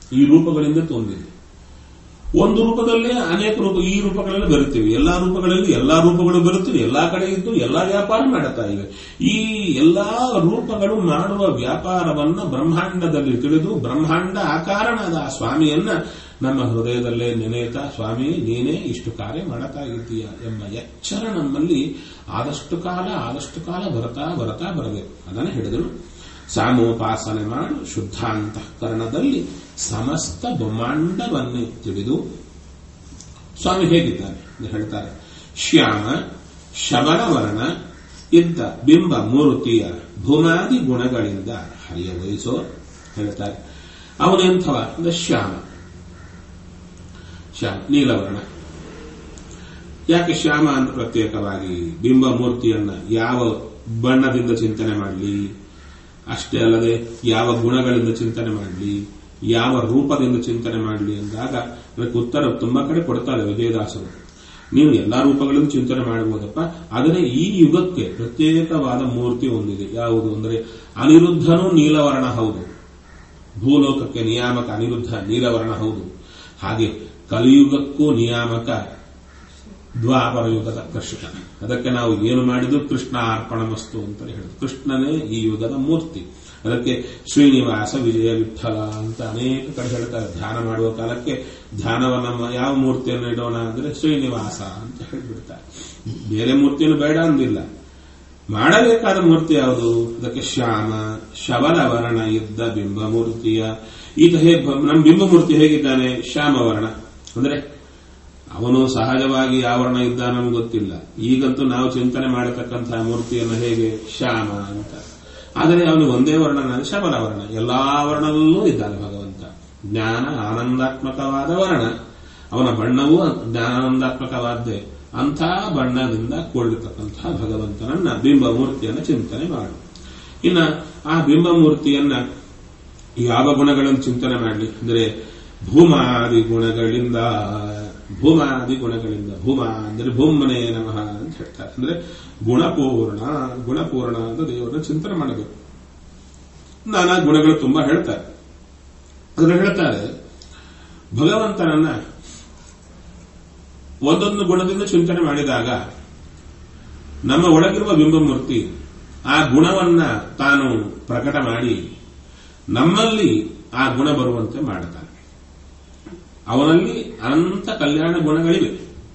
ಈ ರೂಪಗಳಿಂದ ತುಂಬಿದೆ ಒಂದು ರೂಪದಲ್ಲೇ ಅನೇಕ ರೂಪ ಈ ರೂಪಗಳಲ್ಲಿ ಬರುತ್ತೇವೆ ಎಲ್ಲಾ ರೂಪಗಳಲ್ಲಿ ಎಲ್ಲಾ ರೂಪಗಳು ಬರುತ್ತವೆ ಎಲ್ಲಾ ಕಡೆ ಇದ್ದು ಎಲ್ಲಾ ವ್ಯಾಪಾರ ಮಾಡುತ್ತಾ ಇವೆ ಈ ಎಲ್ಲಾ ರೂಪಗಳು ಮಾಡುವ ವ್ಯಾಪಾರವನ್ನ ಬ್ರಹ್ಮಾಂಡದಲ್ಲಿ ತಿಳಿದು ಬ್ರಹ್ಮಾಂಡ ಆಕಾರನಾದ ಆ ಸ್ವಾಮಿಯನ್ನ ನಮ್ಮ ಹೃದಯದಲ್ಲೇ ನೆನೆಯುತ್ತಾ ಸ್ವಾಮಿ ನೀನೇ ಇಷ್ಟು ಕಾರ್ಯ ಮಾಡುತ್ತಾ ಇದ್ದೀಯ ಎಂಬ ಎಚ್ಚರ ನಮ್ಮಲ್ಲಿ ಆದಷ್ಟು ಕಾಲ ಆದಷ್ಟು ಕಾಲ ಬರತಾ ಬರತಾ ಬರಬೇಕು ಅದನ್ನು ಹೇಳಿದರು ಸಾಮೋಪಾಸನೆ ಮಾಡು ಶುದ್ಧಾಂತಃಕರಣದಲ್ಲಿ ಸಮಸ್ತ ಬ್ರಹ್ಮಾಂಡವನ್ನೇ ತಿಳಿದು ಸ್ವಾಮಿ ಹೇಗಿದ್ದಾನೆ ಎಂದು ಹೇಳ್ತಾರೆ ಶ್ಯಾಮ ಶಬರವರ್ಣ ಇದ್ದ ಬಿಂಬ ಮೂರ್ತಿಯ ಭೂಮಾದಿ ಗುಣಗಳಿಂದ ಹರಿಯ ವಹಿಸೋ ಹೇಳ್ತಾರೆ ಅವನೆಂಥವ ಅಂದ್ರೆ ಶ್ಯಾಮ ಶ್ಯಾಮ ನೀಲವರ್ಣ ಯಾಕೆ ಶ್ಯಾಮ ಅಂತ ಪ್ರತ್ಯೇಕವಾಗಿ ಬಿಂಬ ಮೂರ್ತಿಯನ್ನ ಯಾವ ಬಣ್ಣದಿಂದ ಚಿಂತನೆ ಮಾಡಲಿ ಅಷ್ಟೇ ಅಲ್ಲದೆ ಯಾವ ಗುಣಗಳಿಂದ ಚಿಂತನೆ ಮಾಡಲಿ ಯಾವ ರೂಪದಿಂದ ಚಿಂತನೆ ಮಾಡಲಿ ಎಂದಾಗ ಅದಕ್ಕೆ ಉತ್ತರ ತುಂಬಾ ಕಡೆ ಕೊಡ್ತಾರೆ ವಿಜಯದಾಸರು ನೀವು ಎಲ್ಲಾ ರೂಪಗಳಿಂದ ಚಿಂತನೆ ಮಾಡಬಹುದಪ್ಪ ಆದರೆ ಈ ಯುಗಕ್ಕೆ ಪ್ರತ್ಯೇಕವಾದ ಮೂರ್ತಿ ಒಂದಿದೆ ಯಾವುದು ಅಂದರೆ ಅನಿರುದ್ಧನೂ ನೀಲವರ್ಣ ಹೌದು ಭೂಲೋಕಕ್ಕೆ ನಿಯಾಮಕ ಅನಿರುದ್ಧ ನೀಲವರ್ಣ ಹೌದು ಹಾಗೆ ಕಲಿಯುಗಕ್ಕೂ ನಿಯಾಮಕ ದ್ವಾಪರ ಯುಗದ ಕೃಷ್ಣ ಅದಕ್ಕೆ ನಾವು ಏನು ಮಾಡಿದ್ರು ಕೃಷ್ಣ ಅರ್ಪಣ ವಸ್ತು ಅಂತ ಹೇಳಿದ್ರು ಕೃಷ್ಣನೇ ಈ ಯುಗದ ಮೂರ್ತಿ ಅದಕ್ಕೆ ಶ್ರೀನಿವಾಸ ವಿಜಯ ವಿಠಲ ಅಂತ ಅನೇಕ ಕಡೆ ಹೇಳ್ತಾರೆ ಧ್ಯಾನ ಮಾಡುವ ಕಾಲಕ್ಕೆ ಧ್ಯಾನವನ್ನ ಯಾವ ಮೂರ್ತಿಯನ್ನು ಇಡೋಣ ಅಂದ್ರೆ ಶ್ರೀನಿವಾಸ ಅಂತ ಹೇಳಿಬಿಡ್ತಾರೆ ಬೇರೆ ಮೂರ್ತಿಯನ್ನು ಬೇಡ ಅಂದಿಲ್ಲ ಮಾಡಬೇಕಾದ ಮೂರ್ತಿ ಯಾವುದು ಅದಕ್ಕೆ ಶ್ಯಾಮ ಶಬಲ ವರ್ಣ ಇದ್ದ ಬಿಂಬ ಮೂರ್ತಿಯ ಈತ ಹೇಗೆ ನಮ್ಮ ಬಿಂಬ ಮೂರ್ತಿ ಹೇಗಿದ್ದಾನೆ ಶ್ಯಾಮ ವರ್ಣ ಅಂದ್ರೆ ಅವನು ಸಹಜವಾಗಿ ಯಾವ ವರ್ಣ ಇದ್ದ ನಮ್ಗೆ ಗೊತ್ತಿಲ್ಲ ಈಗಂತೂ ನಾವು ಚಿಂತನೆ ಮಾಡತಕ್ಕಂತಹ ಮೂರ್ತಿಯನ್ನು ಹೇಗೆ ಶ್ಯಾಮ ಅಂತ ಆದರೆ ಅವನು ಒಂದೇ ವರ್ಣ ಶಬಲ ವರ್ಣ ಎಲ್ಲಾ ವರ್ಣದಲ್ಲೂ ಇದ್ದಾನೆ ಭಗವಂತ ಜ್ಞಾನ ಆನಂದಾತ್ಮಕವಾದ ವರ್ಣ ಅವನ ಬಣ್ಣವೂ ಜ್ಞಾನಾನಂದಾತ್ಮಕವಾದ್ದೇ ಅಂಥ ಬಣ್ಣದಿಂದ ಕೂಡಿರ್ತಕ್ಕಂತಹ ಭಗವಂತನನ್ನ ಬಿಂಬ ಮೂರ್ತಿಯನ್ನು ಚಿಂತನೆ ಮಾಡು ಇನ್ನ ಆ ಬಿಂಬ ಮೂರ್ತಿಯನ್ನ ಯಾವ ಗುಣಗಳನ್ನು ಚಿಂತನೆ ಮಾಡಲಿ ಅಂದ್ರೆ ಭೂಮಾದಿ ಗುಣಗಳಿಂದ ಭೂಮಾದಿ ಗುಣಗಳಿಂದ ಭೂಮ ಅಂದ್ರೆ ಭೂಮನೆ ನಮಃ ಅಂತ ಹೇಳ್ತಾರೆ ಅಂದ್ರೆ ಗುಣಪೂರ್ಣ ಗುಣಪೂರ್ಣ ಅಂತ ದೇವರನ್ನ ಚಿಂತನೆ ಮಾಡಬೇಕು ನಾನಾ ಗುಣಗಳು ತುಂಬಾ ಹೇಳ್ತಾರೆ ಅದನ್ನು ಹೇಳ್ತಾರೆ ಭಗವಂತನನ್ನ ಒಂದೊಂದು ಗುಣದಿಂದ ಚಿಂತನೆ ಮಾಡಿದಾಗ ನಮ್ಮ ಒಳಗಿರುವ ಬಿಂಬಮೂರ್ತಿ ಆ ಗುಣವನ್ನ ತಾನು ಪ್ರಕಟ ಮಾಡಿ ನಮ್ಮಲ್ಲಿ ಆ ಗುಣ ಬರುವಂತೆ ಮಾಡುತ್ತಾನೆ ಅವನಲ್ಲಿ ಅನಂತ ಕಲ್ಯಾಣ ಗುಣಗಳಿವೆ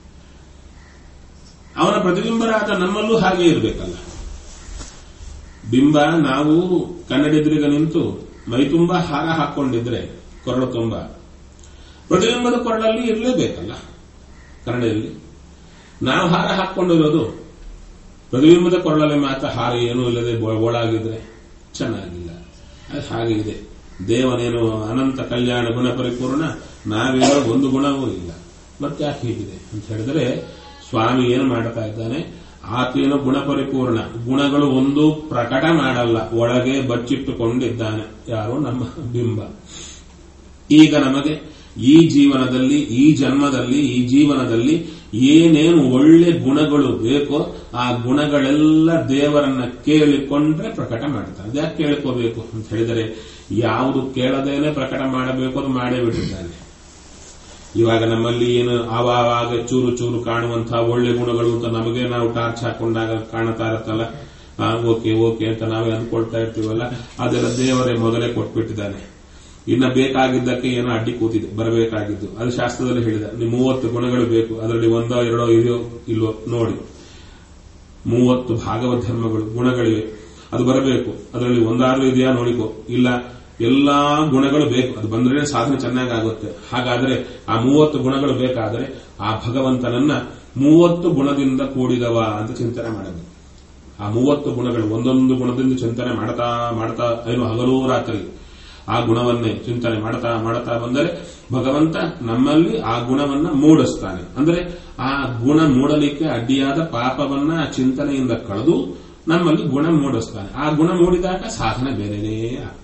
ಅವನ ಪ್ರತಿಬಿಂಬರಾದ ನಮ್ಮಲ್ಲೂ ಹಾಗೆ ಇರಬೇಕಲ್ಲ ಬಿಂಬ ನಾವು ಕನ್ನಡಿದ್ರಿಗೆ ನಿಂತು ಮೈ ತುಂಬ ಹಾರ ಹಾಕೊಂಡಿದ್ರೆ ಕೊರಳು ತುಂಬ ಪ್ರತಿಬಿಂಬದ ಕೊರಳಲ್ಲಿ ಇರಲೇಬೇಕಲ್ಲ ಕನ್ನಡಿಯಲ್ಲಿ ನಾವು ಹಾರ ಹಾಕೊಂಡಿರೋದು ಪ್ರತಿಬಿಂಬದ ಕೊರಳಲ್ಲಿ ಮಾತ್ರ ಹಾರ ಏನೂ ಇಲ್ಲದೆ ಒಳಗಿದ್ರೆ ಚೆನ್ನಾಗಿಲ್ಲ ಅದು ಹಾಗೆ ಇದೆ ದೇವನೇನು ಅನಂತ ಕಲ್ಯಾಣ ಗುಣ ಪರಿಪೂರ್ಣ ನಾವೇನೋ ಒಂದು ಗುಣವೂ ಇಲ್ಲ ಮತ್ತೆ ಯಾಕೆ ಹೀಗಿದೆ ಅಂತ ಹೇಳಿದ್ರೆ ಸ್ವಾಮಿ ಏನು ಮಾಡ್ತಾ ಇದ್ದಾನೆ ಆತೇನು ಗುಣ ಪರಿಪೂರ್ಣ ಗುಣಗಳು ಒಂದು ಪ್ರಕಟ ಮಾಡಲ್ಲ ಒಳಗೆ ಬಚ್ಚಿಟ್ಟುಕೊಂಡಿದ್ದಾನೆ ಯಾರೋ ನಮ್ಮ ಬಿಂಬ ಈಗ ನಮಗೆ ಈ ಜೀವನದಲ್ಲಿ ಈ ಜನ್ಮದಲ್ಲಿ ಈ ಜೀವನದಲ್ಲಿ ಏನೇನು ಒಳ್ಳೆ ಗುಣಗಳು ಬೇಕೋ ಆ ಗುಣಗಳೆಲ್ಲ ದೇವರನ್ನ ಕೇಳಿಕೊಂಡ್ರೆ ಪ್ರಕಟ ಮಾಡ್ತಾನೆ ಯಾಕೆ ಕೇಳ್ಕೋಬೇಕು ಅಂತ ಹೇಳಿದರೆ ಯಾವುದು ಕೇಳದೇನೆ ಪ್ರಕಟ ಮಾಡಬೇಕು ಅದು ಮಾಡೇ ಬಿಟ್ಟಿದ್ದಾನೆ ಇವಾಗ ನಮ್ಮಲ್ಲಿ ಏನು ಆವಾಗ ಚೂರು ಚೂರು ಕಾಣುವಂತಹ ಒಳ್ಳೆ ಗುಣಗಳು ಅಂತ ನಮಗೆ ನಾವು ಟಾರ್ಚ್ ಹಾಕೊಂಡಾಗ ಕಾಣ್ತಾ ಇರುತ್ತಲ್ಲ ಓಕೆ ಓಕೆ ಅಂತ ನಾವೇ ಅಂದ್ಕೊಳ್ತಾ ಇರ್ತೀವಲ್ಲ ಅದೆಲ್ಲ ದೇವರೇ ಮೊದಲೇ ಕೊಟ್ಬಿಟ್ಟಿದ್ದಾನೆ ಇನ್ನ ಬೇಕಾಗಿದ್ದಕ್ಕೆ ಏನೋ ಅಡ್ಡಿ ಕೂತಿದೆ ಬರಬೇಕಾಗಿದ್ದು ಅದು ಶಾಸ್ತ್ರದಲ್ಲಿ ಹೇಳಿದ ನೀವು ಮೂವತ್ತು ಗುಣಗಳು ಬೇಕು ಅದರಲ್ಲಿ ಒಂದೋ ಎರಡೋ ಇದೆಯೋ ಇಲ್ವೋ ನೋಡಿ ಮೂವತ್ತು ಭಾಗವತ ಧರ್ಮಗಳು ಗುಣಗಳಿವೆ ಅದು ಬರಬೇಕು ಅದರಲ್ಲಿ ಒಂದಾದ್ರೂ ಇದೆಯಾ ನೋಡಿಕೋ ಇಲ್ಲ ಎಲ್ಲಾ ಗುಣಗಳು ಬೇಕು ಅದು ಬಂದ್ರೆ ಸಾಧನೆ ಚೆನ್ನಾಗಿ ಆಗುತ್ತೆ ಹಾಗಾದ್ರೆ ಆ ಮೂವತ್ತು ಗುಣಗಳು ಬೇಕಾದರೆ ಆ ಭಗವಂತನನ್ನ ಮೂವತ್ತು ಗುಣದಿಂದ ಕೂಡಿದವ ಅಂತ ಚಿಂತನೆ ಮಾಡಬೇಕು ಆ ಮೂವತ್ತು ಗುಣಗಳು ಒಂದೊಂದು ಗುಣದಿಂದ ಚಿಂತನೆ ಮಾಡ್ತಾ ಮಾಡ್ತಾ ಏನು ಹಗಲೂ ರಾತ್ರಿ ಆ ಗುಣವನ್ನೇ ಚಿಂತನೆ ಮಾಡ್ತಾ ಮಾಡ್ತಾ ಬಂದರೆ ಭಗವಂತ ನಮ್ಮಲ್ಲಿ ಆ ಗುಣವನ್ನ ಮೂಡಿಸ್ತಾನೆ ಅಂದ್ರೆ ಆ ಗುಣ ಮೂಡಲಿಕ್ಕೆ ಅಡ್ಡಿಯಾದ ಪಾಪವನ್ನ ಆ ಚಿಂತನೆಯಿಂದ ಕಳೆದು ನಮ್ಮಲ್ಲಿ ಗುಣ ಮೂಡಿಸ್ತಾನೆ ಆ ಗುಣ ಮೂಡಿದಾಗ ಸಾಧನೆ ಬೇರೆನೇ ಆಗ್ತದೆ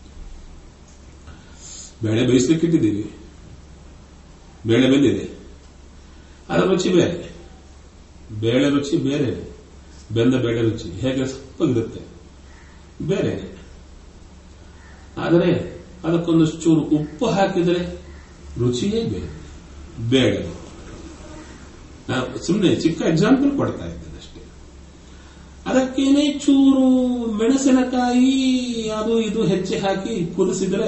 ಬೇಳೆ ಬೇಯಿಸ್ಲಿಕ್ಕಿಟ್ಟಿದ್ದೀವಿ ಬೇಳೆ ಬೆಂದಿದೆ ಅದರ ರುಚಿ ಬೇರೆ ಬೇಳೆ ರುಚಿ ಬೇರೆ ಬೆಂದ ಬೇಳೆ ರುಚಿ ಹೇಗೆ ಸಪ್ಪಗಿರುತ್ತೆ ಬೇರೆ ಆದರೆ ಅದಕ್ಕೊಂದು ಚೂರು ಉಪ್ಪು ಹಾಕಿದರೆ ರುಚಿಯೇ ಬೇರೆ ಬೇಡ ಸುಮ್ಮನೆ ಚಿಕ್ಕ ಎಕ್ಸಾಂಪಲ್ ಕೊಡ್ತಾ ಇದ್ದೇನೆ ಅಷ್ಟೇ ಅದಕ್ಕೇನೆ ಚೂರು ಮೆಣಸಿನಕಾಯಿ ಅದು ಇದು ಹೆಚ್ಚಿ ಹಾಕಿ ಕುದಿಸಿದರೆ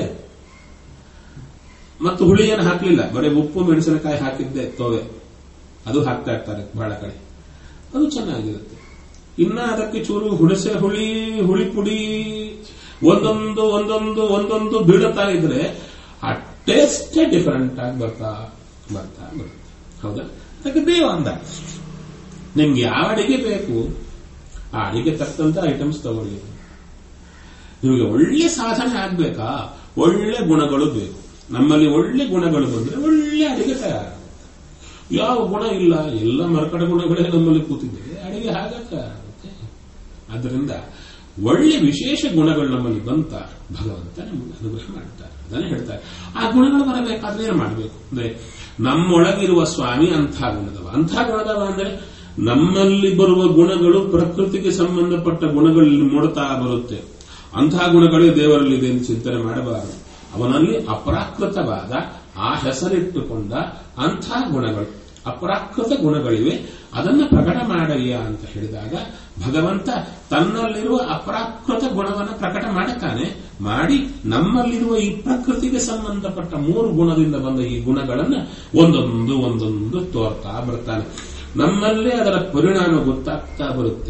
ಮತ್ತು ಹುಳಿಯನ್ನು ಹಾಕಲಿಲ್ಲ ಬರೀ ಉಪ್ಪು ಮೆಣಸಿನಕಾಯಿ ಹಾಕಿದ್ದೆ ತೋವೆ ಅದು ಹಾಕ್ತಾ ಇರ್ತಾರೆ ಬಹಳ ಕಡೆ ಅದು ಚೆನ್ನಾಗಿರುತ್ತೆ ಇನ್ನ ಅದಕ್ಕೆ ಚೂರು ಹುಣಸೆ ಹುಳಿ ಹುಳಿ ಪುಡಿ ಒಂದೊಂದು ಒಂದೊಂದು ಒಂದೊಂದು ಬೀಳುತ್ತಾ ಇದ್ರೆ ಆ ಟೇಸ್ಟೇ ಡಿಫರೆಂಟ್ ಆಗಿ ಬರ್ತಾ ಬರ್ತಾ ಬರುತ್ತೆ ಹೌದಾ ಅದಕ್ಕೆ ದೇವ ಅಂದ ನಿಮ್ಗೆ ಯಾವ ಅಡಿಗೆ ಬೇಕು ಆ ಅಡಿಗೆ ತಕ್ಕಂತ ಐಟಮ್ಸ್ ತಗೊಳ್ಳಿ ನಿಮಗೆ ಒಳ್ಳೆ ಸಾಧನೆ ಆಗ್ಬೇಕಾ ಒಳ್ಳೆ ಗುಣಗಳು ಬೇಕು ನಮ್ಮಲ್ಲಿ ಒಳ್ಳೆ ಗುಣಗಳು ಬಂದ್ರೆ ಒಳ್ಳೆ ಅಡಿಗೆ ತಯಾರಾಗುತ್ತೆ ಯಾವ ಗುಣ ಇಲ್ಲ ಎಲ್ಲ ಮರಕಡ ಗುಣಗಳೇ ನಮ್ಮಲ್ಲಿ ಕೂತಿದೆ ಅಡಿಗೆ ಹಾಗಕ್ಕೆ ಆಗುತ್ತೆ ಆದ್ದರಿಂದ ಒಳ್ಳೆ ವಿಶೇಷ ಗುಣಗಳು ನಮ್ಮಲ್ಲಿ ಬಂತ ಭಗವಂತ ನಮಗೆ ಅನುಗ್ರಹ ಮಾಡ್ತಾರೆ ಅದನ್ನೇ ಹೇಳ್ತಾರೆ ಆ ಗುಣಗಳು ಬರಬೇಕಾದ್ರೆ ಏನು ಮಾಡಬೇಕು ಅಂದ್ರೆ ನಮ್ಮೊಳಗಿರುವ ಸ್ವಾಮಿ ಅಂಥ ಗುಣದವ ಅಂಥ ಗುಣದವ ಅಂದ್ರೆ ನಮ್ಮಲ್ಲಿ ಬರುವ ಗುಣಗಳು ಪ್ರಕೃತಿಗೆ ಸಂಬಂಧಪಟ್ಟ ಗುಣಗಳಲ್ಲಿ ಮೂಡುತ್ತಾ ಬರುತ್ತೆ ಅಂತಹ ಗುಣಗಳೇ ದೇವರಲ್ಲಿದೆ ಎಂದು ಚಿಂತನೆ ಮಾಡಬಾರದು ಅವನಲ್ಲಿ ಅಪ್ರಾಕೃತವಾದ ಆ ಹೆಸರಿಟ್ಟುಕೊಂಡ ಅಂಥ ಗುಣಗಳು ಅಪ್ರಾಕೃತ ಗುಣಗಳಿವೆ ಅದನ್ನ ಪ್ರಕಟ ಮಾಡಯ್ಯ ಅಂತ ಹೇಳಿದಾಗ ಭಗವಂತ ತನ್ನಲ್ಲಿರುವ ಅಪ್ರಾಕೃತ ಗುಣವನ್ನು ಪ್ರಕಟ ಮಾಡುತ್ತಾನೆ ಮಾಡಿ ನಮ್ಮಲ್ಲಿರುವ ಈ ಪ್ರಕೃತಿಗೆ ಸಂಬಂಧಪಟ್ಟ ಮೂರು ಗುಣದಿಂದ ಬಂದ ಈ ಗುಣಗಳನ್ನ ಒಂದೊಂದು ಒಂದೊಂದು ತೋರ್ತಾ ಬರ್ತಾನೆ ನಮ್ಮಲ್ಲೇ ಅದರ ಪರಿಣಾಮ ಗೊತ್ತಾಗ್ತಾ ಬರುತ್ತೆ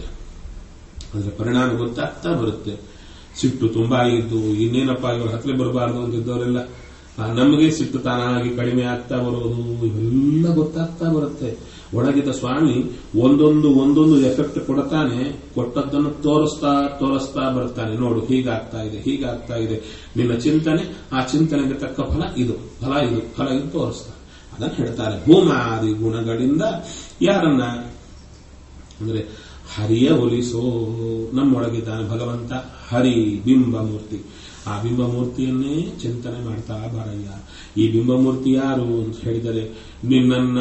ಅದರ ಪರಿಣಾಮ ಗೊತ್ತಾಗ್ತಾ ಬರುತ್ತೆ ಸಿಟ್ಟು ತುಂಬಾ ಇದ್ದು ಇನ್ನೇನಪ್ಪ ಇವರು ಹತ್ರ ಬರಬಾರದು ಅಂತಿದ್ದವರೆಲ್ಲ ನಮಗೆ ಸಿಟ್ಟು ತಾನಾಗಿ ಕಡಿಮೆ ಆಗ್ತಾ ಬರೋದು ಇವೆಲ್ಲ ಗೊತ್ತಾಗ್ತಾ ಬರುತ್ತೆ ಒಳಗಿದ ಸ್ವಾಮಿ ಒಂದೊಂದು ಒಂದೊಂದು ಎಫೆಕ್ಟ್ ಕೊಡ್ತಾನೆ ಕೊಟ್ಟದ್ದನ್ನು ತೋರಿಸ್ತಾ ತೋರಿಸ್ತಾ ಬರ್ತಾನೆ ನೋಡು ಹೀಗಾಗ್ತಾ ಇದೆ ಹೀಗಾಗ್ತಾ ಇದೆ ನಿನ್ನ ಚಿಂತನೆ ಆ ಚಿಂತನೆಗೆ ತಕ್ಕ ಫಲ ಇದು ಫಲ ಇದು ಫಲ ಇದು ತೋರಿಸ್ತಾ ಅದನ್ನು ಹೇಳ್ತಾರೆ ಭೂಮಾದಿ ಗುಣಗಳಿಂದ ಯಾರನ್ನ ಅಂದ್ರೆ ಹರಿಯ ಒಲಿಸೋ ನಮ್ಮೊಳಗಿದ್ದಾನೆ ಭಗವಂತ ಹರಿ ಬಿಂಬಮೂರ್ತಿ ಆ ಬಿಂಬಮೂರ್ತಿಯನ್ನೇ ಚಿಂತನೆ ಮಾಡ್ತಾ ಬಾರಯ್ಯ ಈ ಬಿಂಬಮೂರ್ತಿ ಯಾರು ಅಂತ ಹೇಳಿದರೆ ನಿನ್ನನ್ನ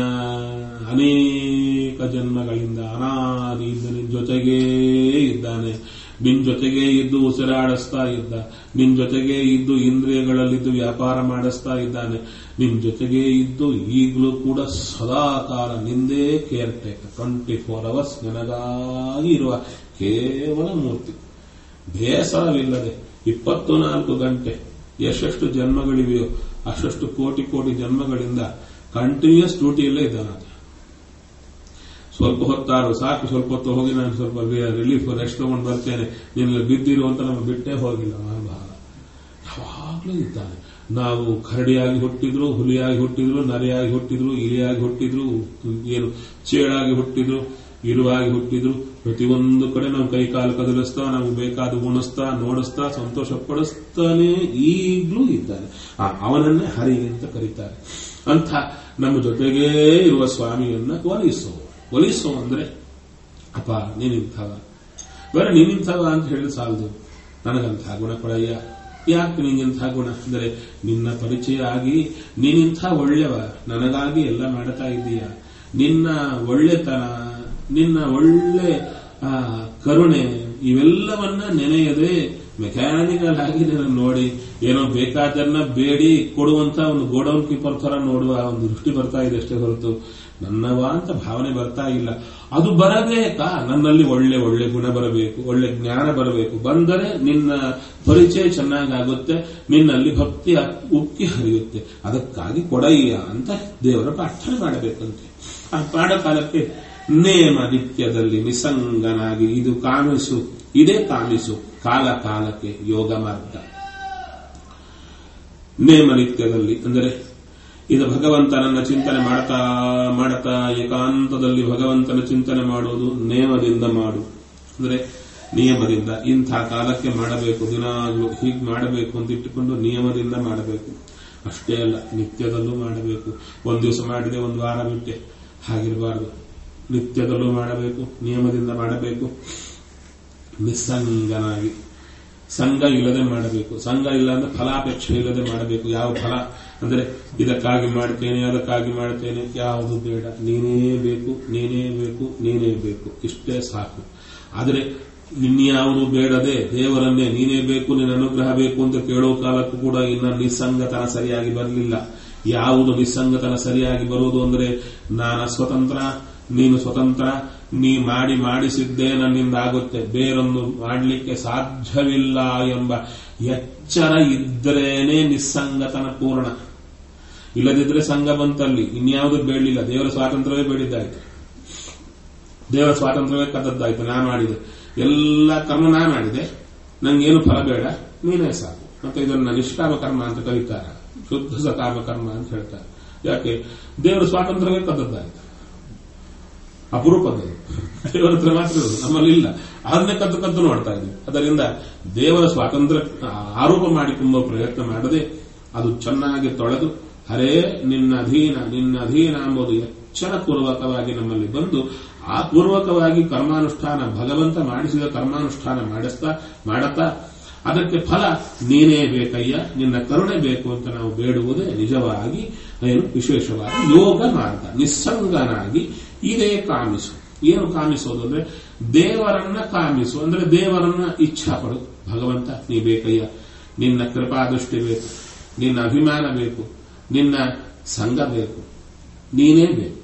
ಅನೇಕ ಜನ್ಮಗಳಿಂದ ಅನಾದಿ ನಿನ್ನ ಜೊತೆಗೇ ಇದ್ದಾನೆ ನಿನ್ ಜೊತೆಗೆ ಇದ್ದು ಉಸಿರಾಡಿಸ್ತಾ ಇದ್ದ ನಿನ್ ಜೊತೆಗೆ ಇದ್ದು ಇಂದ್ರಿಯಗಳಲ್ಲಿದ್ದು ವ್ಯಾಪಾರ ಮಾಡಿಸ್ತಾ ಇದ್ದಾನೆ ನಿನ್ ಜೊತೆಗೆ ಇದ್ದು ಈಗಲೂ ಕೂಡ ಸದಾಕಾಲ ನಿಂದೇ care take twenty four hours ನನಗಾಗಿ ಇರುವ ಕೇವಲ ಮೂರ್ತಿ ಬೇಸರವಿಲ್ಲದೆ ಇಪ್ಪತ್ತು ನಾಲ್ಕು ಗಂಟೆ ಎಷ್ಟೆಷ್ಟು ಜನ್ಮಗಳಿವೆಯೋ ಅಷ್ಟಷ್ಟು ಕೋಟಿ ಕೋಟಿ ಜನ್ಮಗಳಿಂದ ಕಂಟಿನ್ಯೂಸ್ ಡ್ಯೂಟಿಯಲ್ಲೇ ಇದ್ದಾನೆ ಸ್ವಲ್ಪ ಹೊತ್ತಾರು ಸಾಕು ಸ್ವಲ್ಪ ಹೊತ್ತು ಹೋಗಿ ನಾನು ಸ್ವಲ್ಪ ರಿಲೀಫ್ ರೆಸ್ಟ್ ತಗೊಂಡು ಬರ್ತೇನೆ ನಿನ್ನಲ್ಲಿ ಬಿದ್ದಿರು ಅಂತ ನಮಗೆ ಬಿಟ್ಟೇ ಹೋಗಿಲ್ಲ ಮಹಾಭಾಗ ಯಾವಾಗಲೂ ಇದ್ದಾನೆ ನಾವು ಕರಡಿಯಾಗಿ ಹುಟ್ಟಿದ್ರು ಹುಲಿಯಾಗಿ ಹುಟ್ಟಿದ್ರು ನರೆಯಾಗಿ ಹುಟ್ಟಿದ್ರು ಇಲಿಯಾಗಿ ಹುಟ್ಟಿದ್ರು ಏನು ಚೇಳಾಗಿ ಹುಟ್ಟಿದ್ರು ಇರುವಾಗಿ ಹುಟ್ಟಿದ್ರು ಪ್ರತಿಯೊಂದು ಕಡೆ ನಾವು ಕೈ ಕಾಲು ಕದಲಿಸ್ತಾ ನಮಗೆ ಬೇಕಾದ ಉಣಿಸ್ತಾ ನೋಡಿಸ್ತಾ ಸಂತೋಷ ಪಡಿಸ್ತಾನೆ ಈಗಲೂ ಇದ್ದಾನೆ ಆ ಅವನನ್ನೇ ಹರಿ ಅಂತ ಕರೀತಾರೆ ಅಂಥ ನಮ್ಮ ಜೊತೆಗೇ ಇರುವ ಸ್ವಾಮಿಯನ್ನ ಒಲಿಸೋ ಒಲಿಸೋ ಅಂದ್ರೆ ಅಪ್ಪ ನೀನಿಂಥವ ಬೇರೆ ನೀನಿಂಥವ ಅಂತ ಹೇಳಿ ಸಾಲದು ನನಗಂಥ ಗುಣ ಕೊಡಯ್ಯ ಯಾಕೆ ನಿಂಗಿಂಥ ಗುಣ ಅಂದರೆ ನಿನ್ನ ಪರಿಚಯ ಆಗಿ ನೀನಿಂಥ ಒಳ್ಳೆವ ನನಗಾಗಿ ಎಲ್ಲ ಮಾಡ್ತಾ ಇದ್ದೀಯ ನಿನ್ನ ಒಳ್ಳೆತನ ನಿನ್ನ ಒಳ್ಳೆ ಆ, ಕರುಣೆ ಇವೆಲ್ಲವನ್ನ ನೆನೆಯದೆ ಮೆಕ್ಯಾನಿಕಲ್ ಆಗಿ ನಾನು ನೋಡಿ ಏನೋ ಬೇಕಾದನ್ನ ಬೇಡಿ ಕೊಡುವಂತ ಒಂದು ಗೋಡೌನ್ ಕೀಪರ್ ತರ ನೋಡುವ ಒಂದು ದೃಷ್ಟಿ ಬರ್ತಾ ಇದೆ ಅಷ್ಟೇ ಹೊರತು ನನ್ನವ ಅಂತ ಭಾವನೆ ಬರ್ತಾ ಇಲ್ಲ ಅದು ಬರಬೇಕಾ ನನ್ನಲ್ಲಿ ಒಳ್ಳೆ ಒಳ್ಳೆ ಗುಣ ಬರಬೇಕು ಒಳ್ಳೆ ಜ್ಞಾನ ಬರಬೇಕು ಬಂದರೆ ನಿನ್ನ ಪರಿಚಯ ಚೆನ್ನಾಗಾಗುತ್ತೆ ನಿನ್ನಲ್ಲಿ ಭಕ್ತಿ ಉಕ್ಕಿ ಹರಿಯುತ್ತೆ ಅದಕ್ಕಾಗಿ ಕೊಡಯ್ಯ ಅಂತ ದೇವರ ಪ್ರಾರ್ಥನೆ ಮಾಡಬೇಕಂತೆ ಆ ಪಾಡ ಕಾಲಕ್ಕೆ ನೇಮ ನಿತ್ಯದಲ್ಲಿ ನಿಸಂಗನಾಗಿ ಇದು ಕಾಮಿಸು ಇದೇ ಕಾಮಿಸು ಕಾಲ ಕಾಲಕ್ಕೆ ಯೋಗ ಮಾರ್ಗ ನೇಮ ನಿತ್ಯದಲ್ಲಿ ಅಂದರೆ ಇದು ಭಗವಂತನನ್ನ ಚಿಂತನೆ ಮಾಡ್ತಾ ಮಾಡ್ತಾ ಏಕಾಂತದಲ್ಲಿ ಭಗವಂತನ ಚಿಂತನೆ ಮಾಡುವುದು ನೇಮದಿಂದ ಮಾಡು ಅಂದರೆ ನಿಯಮದಿಂದ ಇಂಥ ಕಾಲಕ್ಕೆ ಮಾಡಬೇಕು ದಿನಾಗ್ಲೂ ಹೀಗೆ ಮಾಡಬೇಕು ಅಂತ ಇಟ್ಟುಕೊಂಡು ನಿಯಮದಿಂದ ಮಾಡಬೇಕು ಅಷ್ಟೇ ಅಲ್ಲ ನಿತ್ಯದಲ್ಲೂ ಮಾಡಬೇಕು ಒಂದು ದಿವಸ ಮಾಡಿದೆ ಒಂದು ವಾರ ಬಿಟ್ಟೆ ಹಾಗಿರಬಾರದು ನಿತ್ಯದಲ್ಲೂ ಮಾಡಬೇಕು ನಿಯಮದಿಂದ ಮಾಡಬೇಕು ನಿಸ್ಸಂಗನಾಗಿ ಸಂಘ ಇಲ್ಲದೆ ಮಾಡಬೇಕು ಸಂಘ ಇಲ್ಲ ಅಂದ್ರೆ ಫಲಾಪೇಕ್ಷೆ ಇಲ್ಲದೆ ಮಾಡಬೇಕು ಯಾವ ಫಲ ಅಂದ್ರೆ ಇದಕ್ಕಾಗಿ ಮಾಡ್ತೇನೆ ಅದಕ್ಕಾಗಿ ಮಾಡ್ತೇನೆ ಯಾವುದು ಬೇಡ ನೀನೇ ಬೇಕು ನೀನೇ ಬೇಕು ನೀನೇ ಬೇಕು ಇಷ್ಟೇ ಸಾಕು ಆದರೆ ಇನ್ಯಾವುದು ಬೇಡದೆ ದೇವರನ್ನೇ ನೀನೇ ಬೇಕು ನಿನ್ನ ಅನುಗ್ರಹ ಬೇಕು ಅಂತ ಕೇಳೋ ಕಾಲಕ್ಕೂ ಕೂಡ ಇನ್ನ ನಿಸ್ಸಂಗತನ ಸರಿಯಾಗಿ ಬರಲಿಲ್ಲ ಯಾವುದು ನಿಸ್ಸಂಗತನ ಸರಿಯಾಗಿ ಬರುವುದು ಅಂದ್ರೆ ನಾನ ಸ್ವತಂತ್ರ ನೀನು ಸ್ವತಂತ್ರ ನೀ ಮಾಡಿ ಮಾಡಿಸಿದ್ದೇ ನನ್ನಿಂದ ಆಗುತ್ತೆ ಬೇರೊಂದು ಮಾಡಲಿಕ್ಕೆ ಸಾಧ್ಯವಿಲ್ಲ ಎಂಬ ಎಚ್ಚರ ಇದ್ದರೇನೆ ನಿಸ್ಸಂಗತನ ಪೂರ್ಣ ಇಲ್ಲದಿದ್ರೆ ಸಂಘ ಬಂತಲ್ಲಿ ಇನ್ಯಾವುದು ಬೇಡಲಿಲ್ಲ ದೇವರ ಸ್ವಾತಂತ್ರ್ಯವೇ ಬೇಡಿದ್ದಾಯ್ತು ದೇವರ ಸ್ವಾತಂತ್ರ್ಯವೇ ಕದ್ದದ್ದಾಯ್ತು ನಾ ಮಾಡಿದೆ ಎಲ್ಲ ಕರ್ಮ ನಾ ಮಾಡಿದೆ ನಂಗೇನು ಫಲ ಬೇಡ ನೀನೇ ಸಾಕು ಮತ್ತೆ ಇದನ್ನ ನಿಷ್ಕಾಮ ಕರ್ಮ ಅಂತ ಕರೀತಾರೆ ಶುದ್ಧ ಸಕಾಮ ಕರ್ಮ ಅಂತ ಹೇಳ್ತಾರೆ ಯಾಕೆ ದೇವರ ಸ್ವಾತಂತ್ರ್ಯವೇ ಕದ್ದದ್ದಾಯ್ತು ಅಪರೂಪದ್ದು ದೇವರ ಹತ್ರ ಮಾತ್ರ ಇರೋದು ನಮ್ಮಲ್ಲಿ ಇಲ್ಲ ಅದನ್ನೇ ಕದ್ದು ಕದ್ದು ನೋಡ್ತಾ ಇದ್ವಿ ಅದರಿಂದ ದೇವರ ಸ್ವಾತಂತ್ರ್ಯ ಆರೋಪ ಮಾಡಿಕೊಂಬ ಪ್ರಯತ್ನ ಮಾಡದೆ ಅದು ಚೆನ್ನಾಗಿ ತೊಳೆದು ಹರೇ ನಿನ್ನ ಅಧೀನ ನಿನ್ನ ಅಧೀನ ಎಂಬುದು ಎಚ್ಚರ ಪೂರ್ವಕವಾಗಿ ನಮ್ಮಲ್ಲಿ ಬಂದು ಆ ಪೂರ್ವಕವಾಗಿ ಕರ್ಮಾನುಷ್ಠಾನ ಭಗವಂತ ಮಾಡಿಸಿದ ಕರ್ಮಾನುಷ್ಠಾನ ಮಾಡಿಸ್ತಾ ಮಾಡತ್ತಾ ಅದಕ್ಕೆ ಫಲ ನೀನೇ ಬೇಕಯ್ಯ ನಿನ್ನ ಕರುಣೆ ಬೇಕು ಅಂತ ನಾವು ಬೇಡುವುದೇ ನಿಜವಾಗಿ ಏನು ವಿಶೇಷವಾಗಿ ಯೋಗ ಮಾರ್ಗ ನಿಸ್ಸಂಗನಾಗಿ ಇದೇ ಕಾಮಿಸು ಏನು ಕಾಮಿಸೋದು ಅಂದ್ರೆ ದೇವರನ್ನ ಕಾಮಿಸು ಅಂದ್ರೆ ದೇವರನ್ನ ಇಚ್ಛಾ ಪಡು ಭಗವಂತ ನೀ ಬೇಕಯ್ಯ ನಿನ್ನ ಕೃಪಾದೃಷ್ಟಿ ಬೇಕು ನಿನ್ನ ಅಭಿಮಾನ ಬೇಕು ನಿನ್ನ ಸಂಘ ಬೇಕು ನೀನೇ ಬೇಕು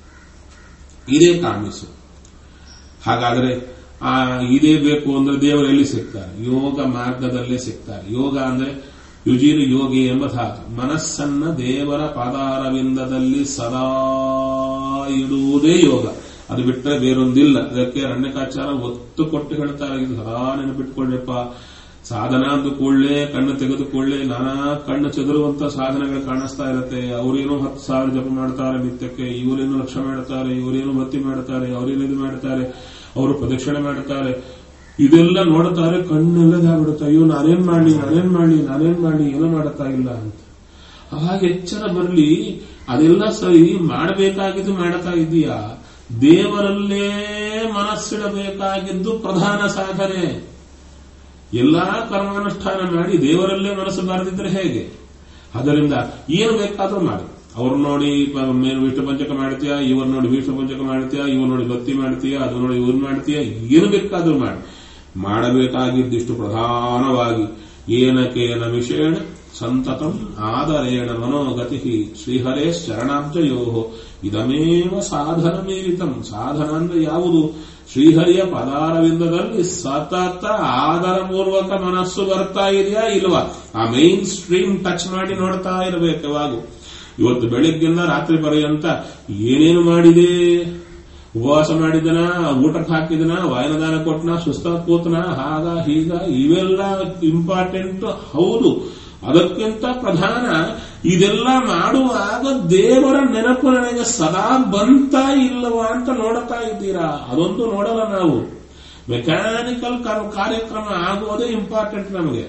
ಇದೇ ಕಾಮಿಸು ಹಾಗಾದರೆ ಆ ಇದೇ ಬೇಕು ಅಂದ್ರೆ ದೇವರು ಎಲ್ಲಿ ಸಿಗ್ತಾರೆ ಯೋಗ ಮಾರ್ಗದಲ್ಲೇ ಸಿಗ್ತಾರೆ ಯೋಗ ಅಂದ್ರೆ ಯುಜಿರು ಯೋಗಿ ಎಂಬ ಧಾತು ಮನಸ್ಸನ್ನ ದೇವರ ಪಾದಾರವಿಂದದಲ್ಲಿ ಸದಾ ಇಡುವುದೇ ಯೋಗ ಅದು ಬಿಟ್ಟರೆ ಬೇರೊಂದಿಲ್ಲ ಅದಕ್ಕೆ ಅರಣ್ಯಕಾಚಾರ ಒತ್ತು ಕೊಟ್ಟು ಹೇಳ್ತಾರೆ ಇದು ಸದಾ ನೆನಪಿಟ್ಕೊಳ್ಳಿಪ್ಪ ಸಾಧನ ಅಂದ ಕೂಡಲೇ ಕಣ್ಣು ತೆಗೆದುಕೊಳ್ಳೆ ನಾನಾ ಕಣ್ಣು ಚೆದರುವಂತ ಸಾಧನೆಗಳು ಕಾಣಿಸ್ತಾ ಇರುತ್ತೆ ಅವರೇನೋ ಹತ್ತು ಸಾವಿರ ಜಪ ಮಾಡ್ತಾರೆ ನಿತ್ಯಕ್ಕೆ ಇವರೇನು ಲಕ್ಷ ಮಾಡ್ತಾರೆ ಇವರೇನು ಭಕ್ತಿ ಮಾಡ್ತಾರೆ ಅವರೇನು ಇದು ಮಾಡ್ತಾರೆ ಅವರು ಪ್ರದಕ್ಷಿಣೆ ಮಾಡ್ತಾರೆ ಇದೆಲ್ಲ ನೋಡುತ್ತಾರೆ ಕಣ್ಣೆಲ್ಲದಾಗ್ಬಿಡುತ್ತೆ ಅಯ್ಯೋ ನಾನೇನ್ ಮಾಡಿ ನಾನೇನ್ ಮಾಡಿ ನಾನೇನ್ ಮಾಡಿ ಏನೂ ಮಾಡುತ್ತಾ ಇಲ್ಲ ಅಂತ ಅವಾಗ ಎಚ್ಚರ ಬರಲಿ ಅದೆಲ್ಲ ಸರಿ ಮಾಡಬೇಕಾಗಿದ್ದು ಮಾಡ್ತಾ ಇದೀಯಾ ದೇವರಲ್ಲೇ ಮನಸ್ಸಿಡಬೇಕಾಗಿದ್ದು ಪ್ರಧಾನ ಸಾಧನೆ ಎಲ್ಲಾ ಕರ್ಮಾನುಷ್ಠಾನ ಮಾಡಿ ದೇವರಲ್ಲೇ ಮನಸ್ಸು ಬಾರದಿದ್ರೆ ಹೇಗೆ ಅದರಿಂದ ಏನು ಬೇಕಾದ್ರೂ ಮಾಡಿ ಅವ್ರು ನೋಡಿ ಪ- ಮೇಲೆ ವಿಷ್ಣು ಪಂಚಕ ಮಾಡ್ತೀಯಾ ಇವ್ರು ನೋಡಿ ವಿಷ್ಣು ಪಂಚಕ ಮಾಡ್ತೀಯಾ ಇವ್ರು ನೋಡಿ ಭಕ್ತಿ ಮಾಡ್ತೀಯಾ ಅದು ನೋಡಿ ಇವ್ರು ಮಾಡ್ತೀಯಾ ಏನು ಬೇಕಾದ್ರೂ ಮಾಡಿ ಮಾಡಬೇಕಾಗಿದ್ದಿಷ್ಟು ಪ್ರಧಾನವಾಗಿ ಏನಕೇನ ವಿಷೇಣ ಸಂತತಂ ಆದರೇಣ ಮನೋಗತಿ ಶ್ರೀಹರೇ ಶರಣಾಬ್ಜಯೋ ಇದಮೇವ ಸಾಧನ ಮೀರಿತಂ ಸಾಧನ ಅಂದ್ರೆ ಯಾವುದು ಶ್ರೀಹರಿಯ ಪದಾರವಿಂದದಲ್ಲಿ ಸತತ ಆದರಪೂರ್ವಕ ಮನಸ್ಸು ಬರ್ತಾ ಇದೆಯಾ ಇಲ್ವಾ ಆ ಮೈನ್ ಸ್ಟ್ರೀಮ್ ಟಚ್ ಮಾಡಿ ನೋಡ್ತಾ ಇರಬೇಕು ಯಾವಾಗೂ ಇವತ್ತು ಬೆಳಿಗ್ಗೆಯಿಂದ ರಾತ್ರಿ ಪರ್ಯಂತ ಏನೇನು ಮಾಡಿದೆ ಉಪವಾಸ ಮಾಡಿದನ ಊಟಕ್ಕೆ ಹಾಕಿದನ ವಾಯನದಾನ ಕೊಟ್ಟನ ಸುಸ್ತ ಕೂತನ ಹಾಗ ಹೀಗ ಇವೆಲ್ಲ ಇಂಪಾರ್ಟೆಂಟ್ ಹೌದು ಅದಕ್ಕಿಂತ ಪ್ರಧಾನ ಇದೆಲ್ಲ ಮಾಡುವಾಗ ದೇವರ ನೆನಪು ನನಗೆ ಸದಾ ಬಂತ ಇಲ್ಲವಾ ಅಂತ ನೋಡ್ತಾ ಇದ್ದೀರಾ ಅದೊಂದು ನೋಡಲ್ಲ ನಾವು ಮೆಕ್ಯಾನಿಕಲ್ ಕಾರ್ಯಕ್ರಮ ಆಗುವುದೇ ಇಂಪಾರ್ಟೆಂಟ್ ನಮಗೆ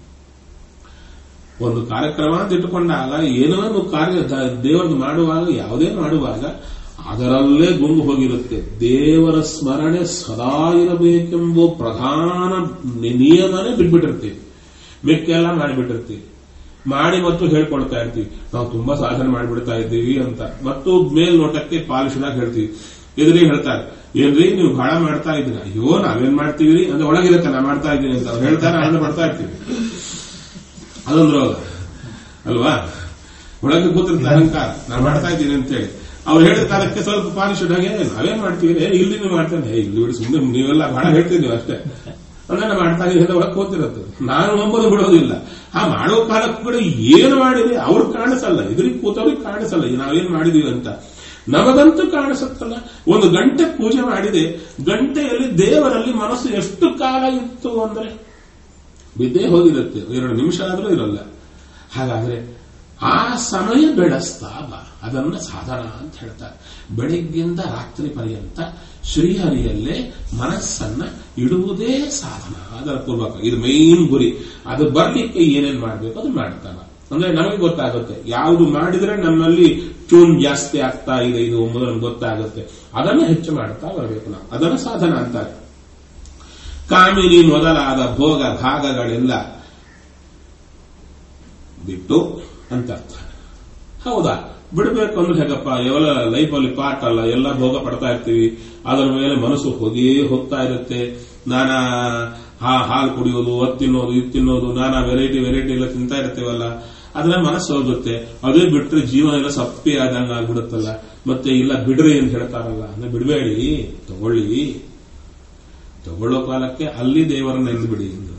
ಒಂದು ಕಾರ್ಯಕ್ರಮ ಅಂತ ಇಟ್ಟುಕೊಂಡಾಗ ಏನೋ ಒಂದು ಕಾರ್ಯ ದ- ದೇವರದ್ದು ಮಾಡುವಾಗ ಯಾವುದೇ ಮಾಡುವಾಗ ಅದರಲ್ಲೇ ಗುಂಗು ಹೋಗಿರುತ್ತೆ ದೇವರ ಸ್ಮರಣೆ ಸದಾ ಇರಬೇಕೆಂಬ ಪ್ರಧಾನ ನಿ- ನಿಯಮನೇ ಬಿಟ್ಬಿಟ್ಟಿರ್ತೀವಿ ಮಿಕ್ಕೆಲ್ಲ ಮಾಡಿಬಿಟ್ಟಿರ್ತೀವಿ ಮಾಡಿ ಮತ್ತು ಹೇಳ್ಕೊಡ್ತಾ ಇರ್ತೀವಿ ನಾವು ತುಂಬಾ ಸಾಧನೆ ಮಾಡಿಬಿಡ್ತಾ ಇದ್ದೀವಿ ಅಂತ ಮತ್ತು ಮೇಲ್ನೋಟಕ್ಕೆ ಪಾಲಿಶನಾಗ ಹೇಳ್ತೀವಿ ಎದುರಿಗೆ ಹೇಳ್ತಾರೆ ಏನ್ರಿ ನೀವು ಬಹಳ ಮಾಡ್ತಾ ಇದ್ದೀರಾ ಅಯ್ಯೋ ನಾವೇನ್ ಮಾಡ್ತೀವಿ ಅಂದ್ರೆ ಒಳಗಿರುತ್ತೆ ನಾ ಮಾಡ್ತಾ ಇದ್ದೀನಿ ಅಂತ ಅವ್ರು ಹೇಳ್ತಾರೆ ಆನಂದ ಮಾಡ್ತಾ ಇರ್ತೀವಿ ಅದೊಂದು ರೋಗ ಅಲ್ವಾ ಒಳಗೆ ಕೂತಿರುತ್ತೆ ಅಹಂಕಾರ ನಾನು ಮಾಡ್ತಾ ಇದ್ದೀನಿ ಅಂತೇಳಿ ಅವ್ರು ಹೇಳಿದ ಕಾಲಕ್ಕೆ ಸ್ವಲ್ಪ ಪಾಲಿಶಡ್ ಹಾಗೆ ನಾವೇನ್ ಮಾಡ್ತೀವಿ ಏ, ಇಲ್ಲಿ ನೀವು ಮಾಡ್ತೇನೆ ಏ, ಇಲ್ಲಿ ಬಿಡಿ ಸುಮ್ಮನೆ ನೀವೆಲ್ಲ ಬಹಳ ಹೇಳ್ತೀವಿ ನೀವು ಅಷ್ಟೇ ಅಂದ್ರೆ ನಾನು ಮಾಡ್ತಾ ಇದ್ದೀನಿ ಒಳಗೆ ಕೂತಿರುತ್ತೆ ನಾನು ನಂಬೋದು ಬಿಡೋದಿಲ್ಲ ಆ ಮಾಡೋ ಕಾಲಕ್ಕೂ ಕೂಡ ಏನು ಮಾಡಿದೆ ಅವ್ರು ಕಾಣಿಸಲ್ಲ ಎದುರಿಗೆ ಕೂತವ್ರಿಗೆ ಕಾಣಿಸಲ್ಲ ನಾವೇನ್ ಮಾಡಿದೀವಿ ಅಂತ ನಮಗಂತೂ ಕಾಣಿಸುತ್ತಲ್ಲ ಒಂದು ಗಂಟೆ ಪೂಜೆ ಮಾಡಿದೆ ಗಂಟೆಯಲ್ಲಿ ದೇವರಲ್ಲಿ ಮನಸ್ಸು ಎಷ್ಟು ಕಾಲ ಇತ್ತು ಅಂದ್ರೆ ಬಿದ್ದೇ ಹೋಗಿರುತ್ತೆ ಎರಡು ನಿಮಿಷ ಆದ್ರೂ ಇರಲ್ಲ ಹಾಗಾದ್ರೆ ಆ ಸಮಯ ಬೆಳೆಸ್ತಾ ಬಾ ಅದನ್ನ ಸಾಧನ ಅಂತ ಹೇಳ್ತಾರೆ ಬೆಳಿಗ್ಗೆಯಿಂದ ರಾತ್ರಿ ಪರ್ಯಂತ ಶ್ರೀಹರಿಯಲ್ಲೇ ಮನಸ್ಸನ್ನ ಇಡುವುದೇ ಸಾಧನ ಅದರ ಪೂರ್ವಕ ಇದು ಮೈನ್ ಗುರಿ ಅದು ಬರ್ಲಿಕ್ಕೆ ಏನೇನ್ ಮಾಡ್ಬೇಕು ಅದು ಮಾಡ್ತಾನ ಅಂದ್ರೆ ನಮಗೆ ಗೊತ್ತಾಗುತ್ತೆ ಯಾವುದು ಮಾಡಿದ್ರೆ ನಮ್ಮಲ್ಲಿ ಟ್ಯೂನ್ ಜಾಸ್ತಿ ಆಗ್ತಾ ಇದೆ ಇದು ಎಂಬುದು ನಮ್ಗೆ ಗೊತ್ತಾಗುತ್ತೆ ಅದನ್ನು ಹೆಚ್ಚು ಮಾಡ್ತಾ ಬರಬೇಕು ನಾವು ಅದನ್ನು ಸಾಧನ ಅಂತಾರೆ ಕಾಮಿನಿ ಮೊದಲಾದ ಭೋಗ ಭಾಗಗಳೆಲ್ಲ ಬಿಟ್ಟು ಅಂತ ಅರ್ಥ ಹೌದಾ ಬಿಡಬೇಕು ಅಂದ್ರೆ ಹೇಗಪ್ಪ ಎಲ್ಲ ಲೈಫಲ್ಲಿ ಪಾಠ ಅಲ್ಲ ಎಲ್ಲ ಭೋಗ ಪಡ್ತಾ ಇರ್ತೀವಿ ಅದರ ಮೇಲೆ ಮನಸ್ಸು ಹೋಗೇ ಹೋಗ್ತಾ ಇರುತ್ತೆ ನಾನಾ ಹಾ ಹಾಲು ಕುಡಿಯೋದು ಒತ್ತು ತಿನ್ನೋದು ಇದು ತಿನ್ನೋದು ನಾನಾ ವೆರೈಟಿ ವೆರೈಟಿ ಎಲ್ಲ ತಿಂತಾ ಇರ್ತೀವಲ್ಲ ಅದನ್ನ ಮನಸ್ಸು ಹೋಗುತ್ತೆ ಅದೇ ಬಿಟ್ರೆ ಜೀವನ ಎಲ್ಲ ಸಪ್ಪಿ ಆದಂಗ ಆಗ್ಬಿಡುತ್ತಲ್ಲ ಮತ್ತೆ ಇಲ್ಲ ಬಿಡ್ರಿ ಅಂತ ಹೇಳ್ತಾರಲ್ಲ ಅಂದ್ರೆ ಬಿಡಬೇಡಿ ತಗೊಳ್ಳಿ ತಗೊಳ್ಳೋ ಕಾಲಕ್ಕೆ ಅಲ್ಲಿ ದೇವರನ್ನ ನೆನೆದು ಬಿಡಿ ಎಂದು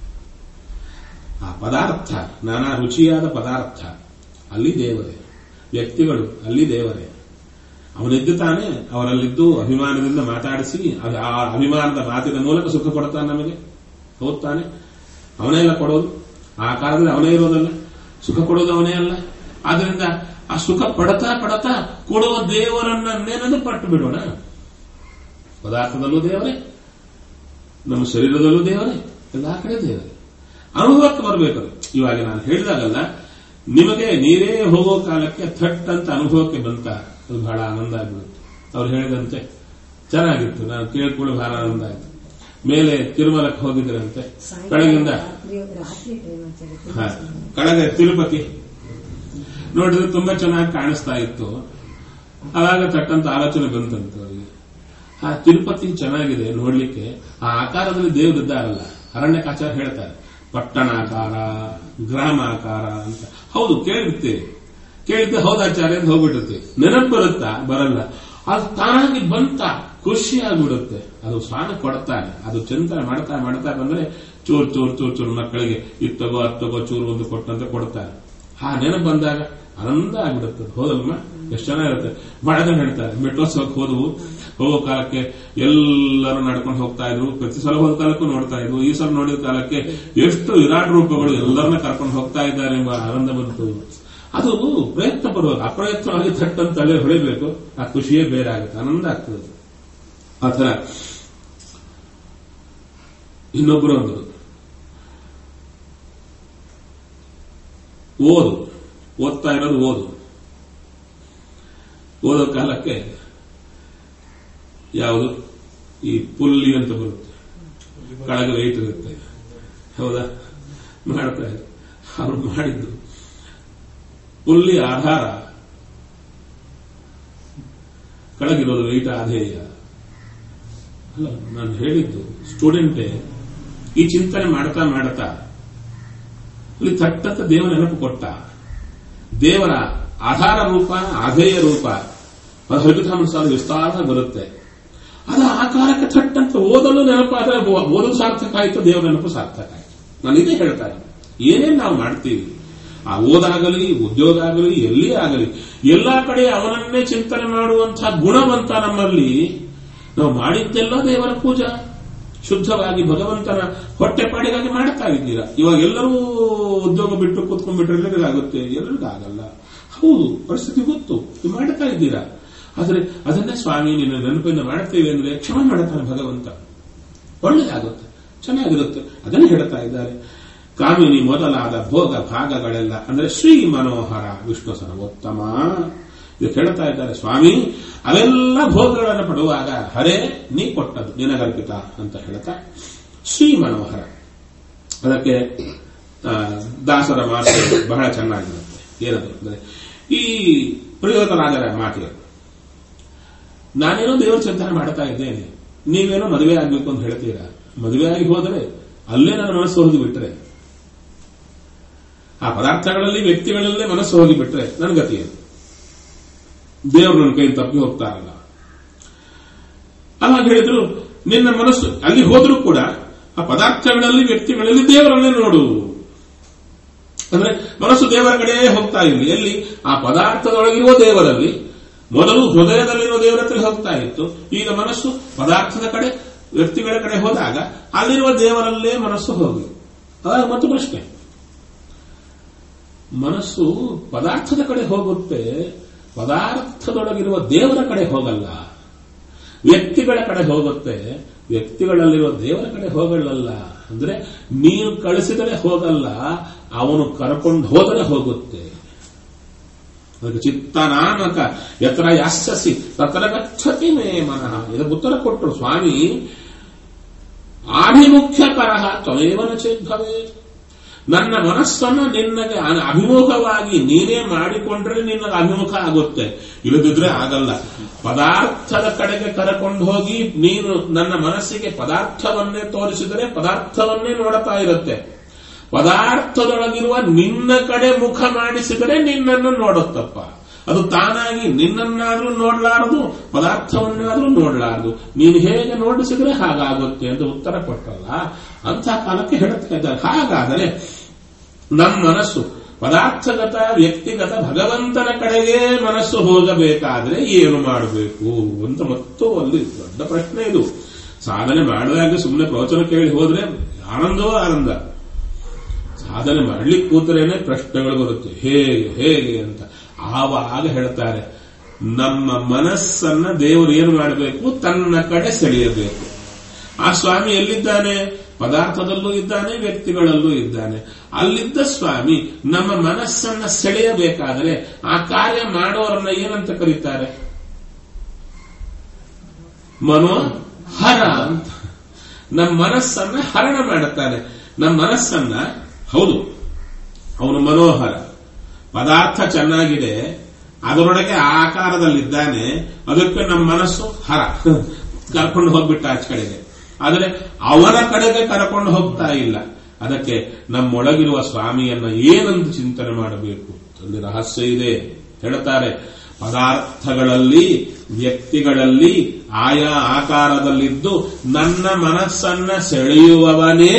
ಆ ಪದಾರ್ಥ ನಾನಾ ರುಚಿಯಾದ ಪದಾರ್ಥ ಅಲ್ಲಿ ದೇವರೇ ವ್ಯಕ್ತಿಗಳು ಅಲ್ಲಿ ದೇವರೇ ಅವನಿದ್ದು ತಾನೇ ಅವರಲ್ಲಿದ್ದು ಅಭಿಮಾನದಿಂದ ಮಾತಾಡಿಸಿ ಅದು ಆ ಅಭಿಮಾನದ ಮಾತಿನ ಮೂಲಕ ಸುಖ ಕೊಡ್ತಾನೆ ನಮಗೆ ಹೌದ್ ತಾನೆ ಅವನೇ ಅಲ್ಲ ಕೊಡೋದು ಆ ಕಾಲದಲ್ಲಿ ಅವನೇ ಇರೋದಲ್ಲ ಸುಖ ಕೊಡೋದು ಅವನೇ ಅಲ್ಲ ಆದ್ರಿಂದ ಆ ಸುಖ ಪಡತಾ ಪಡತಾ ಕೊಡುವ ದೇವರನ್ನ ನೆನೆದು ಪಟ್ಟು ಬಿಡೋಣ ಪದಾರ್ಥದಲ್ಲೂ ದೇವರೇ ನಮ್ಮ ಶರೀರದಲ್ಲೂ ದೇವರೇ ಎಲ್ಲಾ ಕಡೆ ದೇವರೇ ಅನುಭವಕ್ಕೆ ಬರಬೇಕು ಇವಾಗ ನಾನು ಹೇಳಿದಾಗಲ್ಲ ನಿಮಗೆ ನೀವೇ ಹೋಗೋ ಕಾಲಕ್ಕೆ ಥಟ್ ಅಂತ ಅನುಭವಕ್ಕೆ ಬಂತ ಅದು ಬಹಳ ಆನಂದ ಆಗ್ಬಿಡುತ್ತೆ ಅವ್ರು ಹೇಳಿದಂತೆ ಚೆನ್ನಾಗಿತ್ತು ನಾನು ಕೇಳ್ಕೊಳ್ಳಿ ಬಹಳ ಆನಂದ ಆಯ್ತು ಮೇಲೆ ತಿರುಮಲಕ್ಕೆ ಹೋಗಿದ್ರಂತೆ ಬೆಳಗಿಂದ ರಾತ್ರಿ ರಾತ್ರಿ ಟೈಮ್ ಆಚಾರ್ಯ ಹಾ, ಕಳೆದ ತಿರುಪತಿ ನೋಡಿದ್ರೆ ತುಂಬಾ ಚೆನ್ನಾಗಿ ಕಾಣಿಸ್ತಾ ಇತ್ತು ಅವಾಗ ತಟ್ಟಂತ ಆಲೋಚನೆ ಬಂತಂತೆ ಅವರಿಗೆ ಆ ತಿರುಪತಿ ಚೆನ್ನಾಗಿದೆ ನೋಡ್ಲಿಕ್ಕೆ ಆ ಆಕಾರದಲ್ಲಿ ದೇವರಿದ್ದಾರಲ್ಲ ಅರಣ್ಯಕಾಚಾರ ಹೇಳ್ತಾರೆ ಪಟ್ಟಣಾಕಾರ ಗ್ರಾಮಾಕಾರ ಅಂತ ಹೌದು ಕೇಳಿರ್ತೀವಿ ಕೇಳಿದ್ದೆ ಹೌದಾಚಾರ್ಯ ಅಂತ ಹೋಗ್ಬಿಟ್ಟಿರ್ತೀವಿ ನೆನಪು ಬರುತ್ತಾ ಬರಲ್ಲ ಅದು ತಾನಾಗಿ ಬಂತ ಖುಷಿ ಆಗ್ಬಿಡುತ್ತೆ ಅದು ಸ್ವಾಮಿ ಕೊಡ್ತಾನೆ ಅದು ಚಿಂತನೆ ಮಾಡ್ತಾ ಮಾಡ್ತಾ ಬಂದ್ರೆ ಚೂರ್ ಚೂರ್ ಚೂರ್ ಚೂರ್ ಮಕ್ಕಳಿಗೆ ಇತ್ತಗೋ ಅತ್ತಗೋ ಚೂರು ಒಂದು ಕೊಟ್ಟಂತೆ ಕೊಡ್ತಾರೆ ಆ ನೆನಪು ಬಂದಾಗ ಆನಂದ ಆಗ್ಬಿಡುತ್ತೆ ಹೋದಲ್ಮ ಎಷ್ಟು ಚೆನ್ನಾಗಿರುತ್ತೆ ಬಹಳ ಜನ ಹೇಳ್ತಾರೆ ಮೆಟ್ರೋತ್ಸವಕ್ಕೆ ಹೋದವು ಹೋಗೋ ಕಾಲಕ್ಕೆ ಎಲ್ಲರೂ ನಡ್ಕೊಂಡು ಹೋಗ್ತಾ ಇದ್ರು ಪ್ರತಿ ಸಲ ಹೋದ ಕಾಲಕ್ಕೂ ನೋಡ್ತಾ ಇದ್ವು ಈ ಸಲ ನೋಡಿದ ಕಾಲಕ್ಕೆ ಎಷ್ಟು ವಿರಾಟ್ ರೂಪಗಳು ಎಲ್ಲರನ್ನ ಕರ್ಕೊಂಡು ಹೋಗ್ತಾ ಇದ್ದಾರೆ ಎಂಬ ಆನಂದ ಬಂತು ಅದು ಪ್ರಯತ್ನ ಪಡುವಾಗ ಅಪ್ರಯತ್ನವಾಗಿ ಥಟ್ಟಂತ ತಲೆ ಹೊಳಿಬೇಕು ಆ ಖುಷಿಯೇ ಬೇರೆ ಆಗುತ್ತೆ ಆನಂದ ಆಗ್ತದೆ ಆ ಥರ ಇನ್ನೊಬ್ಬರು ಅಂದರು ಓದು ಓದ್ತಾ ಇರೋದು ಓದು ಓದೋ ಕಾಲಕ್ಕೆ ಯಾವುದು ಈ ಪುಲ್ಲಿ ಅಂತ ಬರುತ್ತೆ ಕೆಳಗೆ ವೆಯ್ಟ್ ಇರುತ್ತೆ ಹೌದಾ ಮಾಡ್ತಾ ಇದ್ರು ಅವ್ರು ಮಾಡಿದ್ದು ಪುಲ್ಲಿ ಆಧಾರ ಕೆಳಗಿರೋದು ವೆಯ್ಟ್ ಆಧೇಯ ಅಲ್ಲ ನಾನು ಹೇಳಿದ್ದು ಸ್ಟೂಡೆಂಟೇ ಈ ಚಿಂತನೆ ಮಾಡ್ತಾ ಮಾಡ್ತಾ ಅಲ್ಲಿ ತಟ್ಟತ್ತ ದೇವರ ನೆನಪು ಕೊಟ್ಟ ದೇವರ ಆಧಾರ ರೂಪ ಆಧೇಯ ರೂಪ ಅದು ಹರಿಕಥಾಮನ ಸಾಲ ವಿಸ್ತಾರ ಬರುತ್ತೆ ಅದು ಆಕಾರಕ್ಕೆ ಥಟ್ಟಂತ ಓದಲು ನೆನಪಾದ್ರೆ ಓದಲು ಸಾರ್ಥಕ ಆಯಿತು ದೇವರ ನೆನಪು ಸಾರ್ಥಕ ಆಯಿತು ನಾನು ಇದೇ ಹೇಳ್ತಾ ಇದ್ದೀನಿ ಏನೇನ್ ನಾವು ಮಾಡ್ತೀವಿ ಆ ಓದಾಗಲಿ ಉದ್ಯೋಗ ಆಗಲಿ ಎಲ್ಲಿ ಆಗಲಿ ಎಲ್ಲಾ ಕಡೆ ಅವನನ್ನೇ ಚಿಂತನೆ ಮಾಡುವಂತಹ ಗುಣವಂತ ನಮ್ಮಲ್ಲಿ ನಾವು ಮಾಡಿದ್ದೆಲ್ಲ ದೇವರ ಪೂಜಾ ಶುದ್ಧವಾಗಿ ಭಗವಂತನ ಹೊಟ್ಟೆಪಾಡಿಗಾಗಿ ಮಾಡ್ತಾ ಇದ್ದೀರಾ ಇವಾಗ ಎಲ್ಲರೂ ಉದ್ಯೋಗ ಬಿಟ್ಟು ಕೂತ್ಕೊಂಡ್ಬಿಟ್ರೆ ಎಲ್ಲರಿಗಾಗುತ್ತೆ ಎಲ್ಲರಿಗಾಗಲ್ಲ ಹೌದು ಪರಿಸ್ಥಿತಿ ಗೊತ್ತು ನೀವು ಮಾಡ್ತಾ ಇದ್ದೀರಾ ಆದ್ರೆ ಅದನ್ನೇ ಸ್ವಾಮಿ ನಿನ್ನ ನೆನಪಿಂದ ಮಾಡ್ತೇವೆ ಅಂದ್ರೆ ಕ್ಷಮೆ ಮಾಡ್ತಾನೆ ಭಗವಂತ ಒಳ್ಳೆಯದಾಗುತ್ತೆ ಚೆನ್ನಾಗಿರುತ್ತೆ ಅದನ್ನೇ ಹೇಳ್ತಾ ಇದ್ದಾರೆ ಕಾಮಿನಿ ಮೊದಲಾದ ಭೋಗ ಭಾಗಗಳೆಲ್ಲ ಅಂದ್ರೆ ಶ್ರೀ ಮನೋಹರ ವಿಷ್ಣು ಸರ್ವೋತ್ತಮ ಇದು ಹೇಳ್ತಾ ಇದ್ದಾರೆ ಸ್ವಾಮಿ ಅವೆಲ್ಲ ಭೋಗಗಳನ್ನು ಪಡುವಾಗ ಹರೇ ನೀ ಕೊಟ್ಟದ್ದು ನಿನಗರ್ಪಿತ ಅಂತ ಹೇಳ್ತಾ ಶ್ರೀ ಮನೋಹರ ಅದಕ್ಕೆ ಆ, ದಾಸರ ಮಾತು ಬಹಳ ಚೆನ್ನಾಗಿರುತ್ತೆ ಏನದು ಅಂದ್ರೆ ಈ ಪ್ರಿಯೋತರಾಜರ ಮಾತಿಗೆ ನಾನೇನೋ ದೇವರ ಚಿಂತನೆ ಮಾಡ್ತಾ ಇದ್ದೇನೆ ನೀವೇನೋ ಮದುವೆ ಆಗ್ಬೇಕು ಅಂತ ಹೇಳ್ತೀರಾ ಮದುವೆ ಆಗಿ ಹೋದರೆ ಅಲ್ಲೇ ನನ್ನ ಮನಸ್ಸು ಹೋಗಿ ಬಿಟ್ರೆ ಆ ಪದಾರ್ಥಗಳಲ್ಲಿ ವ್ಯಕ್ತಿಗಳಲ್ಲೇ ಮನಸ್ಸು ಹೋಗಿ ಬಿಟ್ರೆ ನನ್ನ ಗತಿ ಏನು ದೇವರು ನನ್ನ ಕೈ ತಪ್ಪಿ ಹೋಗ್ತಾರಲ್ಲ ಅವಾಗ ಹೇಳಿದ್ರು ನಿನ್ನ ಮನಸ್ಸು ಅಲ್ಲಿ ಹೋದ್ರೂ ಕೂಡ ಆ ಪದಾರ್ಥಗಳಲ್ಲಿ ವ್ಯಕ್ತಿಗಳಲ್ಲಿ ದೇವರನ್ನೇ ನೋಡು ಅಂದ್ರೆ ಮನಸ್ಸು ದೇವರ ಕಡೆ ಹೋಗ್ತಾ ಇರಲಿ ಎಲ್ಲಿ ಆ ಪದಾರ್ಥದೊಳಗಿರುವ ದೇವರಲ್ಲಿ ಮೊದಲು ಹೃದಯದಲ್ಲಿರುವ ದೇವರ ಹತ್ರ ಹೋಗ್ತಾ ಇತ್ತು ಈಗ ಮನಸ್ಸು ಪದಾರ್ಥದ ಕಡೆ ವ್ಯಕ್ತಿಗಳ ಕಡೆ ಹೋದಾಗ ಅಲ್ಲಿರುವ ದೇವರಲ್ಲೇ ಮನಸ್ಸು ಹೋಗಿ ಅದಾಗ ಮತ್ತು ಪ್ರಶ್ನೆ ಮನಸ್ಸು ಪದಾರ್ಥದ ಕಡೆ ಹೋಗುತ್ತೆ ಪದಾರ್ಥದೊಳಗಿರುವ ದೇವರ ಕಡೆ ಹೋಗಲ್ಲ ವ್ಯಕ್ತಿಗಳ ಕಡೆ ಹೋಗುತ್ತೆ ವ್ಯಕ್ತಿಗಳಲ್ಲಿರುವ ದೇವರ ಕಡೆ ಹೋಗಲ್ಲ ಅಂದ್ರೆ ನೀನು ಕಳಿಸಿದರೆ ಹೋಗಲ್ಲ ಅವನು ಕರ್ಕೊಂಡು ಹೋದರೆ ಹೋಗುತ್ತೆ ಅದಕ್ಕೆ ಚಿತ್ತನಾಮಕ ಯತ್ರ ಯಾಸ್ಯಸಿ ತತ್ರ ಗಚ್ಚತಿ ಮೇ ಮನಃ ಇದಕ್ಕೆ ಉತ್ತರ ಕೊಟ್ಟರು ಸ್ವಾಮಿ ಆಭಿಮುಖ್ಯ ಪರಹ ತ್ವಮೇವನ ಚೇದ್ಭವೇ ನನ್ನ ಮನಸ್ಸನ್ನು ನಿನ್ನಗೆ ಅ- ಅಭಿಮುಖವಾಗಿ ನೀನೇ ಮಾಡಿಕೊಂಡ್ರೆ ನಿನ್ನಗೆ ಅಭಿಮುಖ ಆಗುತ್ತೆ ಇಲ್ಲದಿದ್ರೆ ಆಗಲ್ಲ ಪದಾರ್ಥದ ಕಡೆಗೆ ಕರಕೊಂಡು ಹೋಗಿ ನೀನು ನನ್ನ ಮನಸ್ಸಿಗೆ ಪದಾರ್ಥವನ್ನೇ ತೋರಿಸಿದರೆ ಪದಾರ್ಥವನ್ನೇ ನೋಡುತ್ತಾ ಇರುತ್ತೆ ಪದಾರ್ಥದೊಳಗಿರುವ ನಿನ್ನ ಕಡೆ ಮುಖ ಮಾಡಿಸಿದರೆ ನಿನ್ನನ್ನು ನೋಡುತ್ತಪ್ಪ ಅದು ತಾನಾಗಿ ನಿನ್ನನ್ನಾದ್ರೂ ನೋಡಲಾರದು ಪದಾರ್ಥವನ್ನಾದ್ರೂ ನೋಡಲಾರದು ನೀನು ಹೇಗೆ ನೋಡಿಸಿದ್ರೆ ಹಾಗಾಗುತ್ತೆ ಅಂತ ಉತ್ತರ ಕೊಟ್ಟಲ್ಲ ಅಂಥ ಕಾಲಕ್ಕೆ ಹೇಳುತ್ತಾ ಇದ್ದಾರೆ ಹಾಗಾದರೆ ನಮ್ಮ ಮನಸ್ಸು ಪದಾರ್ಥಗತ ವ್ಯಕ್ತಿಗತ ಭಗವಂತನ ಕಡೆಗೆ ಮನಸ್ಸು ಹೋಗಬೇಕಾದ್ರೆ ಏನು ಮಾಡಬೇಕು ಅಂತ ಮತ್ತು ಅಲ್ಲಿ ದೊಡ್ಡ ಪ್ರಶ್ನೆ ಇದು ಸಾಧನೆ ಮಾಡಿದಾಗ ಸುಮ್ಮನೆ ಪ್ರವಚನ ಕೇಳಿ ಹೋದ್ರೆ ಆನಂದವೋ ಆನಂದ ಸಾಧನೆ ಮಾಡ್ಲಿಕ್ಕೆ ಕೂತರೇನೆ ಪ್ರಶ್ನೆಗಳು ಬರುತ್ತೆ ಹೇಗೆ ಹೇಗೆ ಅಂತ ಆವಾಗ ಹೇಳ್ತಾರೆ ನಮ್ಮ ಮನಸ್ಸನ್ನ ದೇವರು ಏನು ಮಾಡಬೇಕು ತನ್ನ ಕಡೆ ಸೆಳೆಯಬೇಕು ಆ ಸ್ವಾಮಿ ಎಲ್ಲಿದ್ದಾನೆ ಪದಾರ್ಥದಲ್ಲೂ ಇದ್ದಾನೆ ವ್ಯಕ್ತಿಗಳಲ್ಲೂ ಇದ್ದಾನೆ ಅಲ್ಲಿದ್ದ ಸ್ವಾಮಿ ನಮ್ಮ ಮನಸ್ಸನ್ನ ಸೆಳೆಯಬೇಕಾದರೆ ಆ ಕಾರ್ಯ ಮಾಡೋರನ್ನ ಏನಂತ ಕರೀತಾರೆ ಮನೋಹರ ಅಂತ ನಮ್ಮ ಮನಸ್ಸನ್ನ ಹರಣ ಮಾಡುತ್ತಾನೆ ನಮ್ಮ ಮನಸ್ಸನ್ನ ಹೌದು ಅವನು ಮನೋಹರ ಪದಾರ್ಥ ಚೆನ್ನಾಗಿದೆ ಅದರೊಳಗೆ ಆ ಆಕಾರದಲ್ಲಿದ್ದಾನೆ ಅದಕ್ಕೆ ನಮ್ಮ ಮನಸ್ಸು ಹರ ಕರ್ಕೊಂಡು ಹೋಗ್ಬಿಟ್ಟ ಆಚ ಕಡೆಗೆ ಆದರೆ ಅವನ ಕಡೆಗೆ ಕರ್ಕೊಂಡು ಹೋಗ್ತಾ ಇಲ್ಲ ಅದಕ್ಕೆ ನಮ್ಮೊಳಗಿರುವ ಸ್ವಾಮಿಯನ್ನ ಏನಂತ ಚಿಂತನೆ ಮಾಡಬೇಕು ಅಲ್ಲಿ ರಹಸ್ಯ ಇದೆ ಹೇಳ್ತಾರೆ ಪದಾರ್ಥಗಳಲ್ಲಿ ವ್ಯಕ್ತಿಗಳಲ್ಲಿ ಆಯಾ ಆಕಾರದಲ್ಲಿದ್ದು ನನ್ನ ಮನಸ್ಸನ್ನ ಸೆಳೆಯುವವನೇ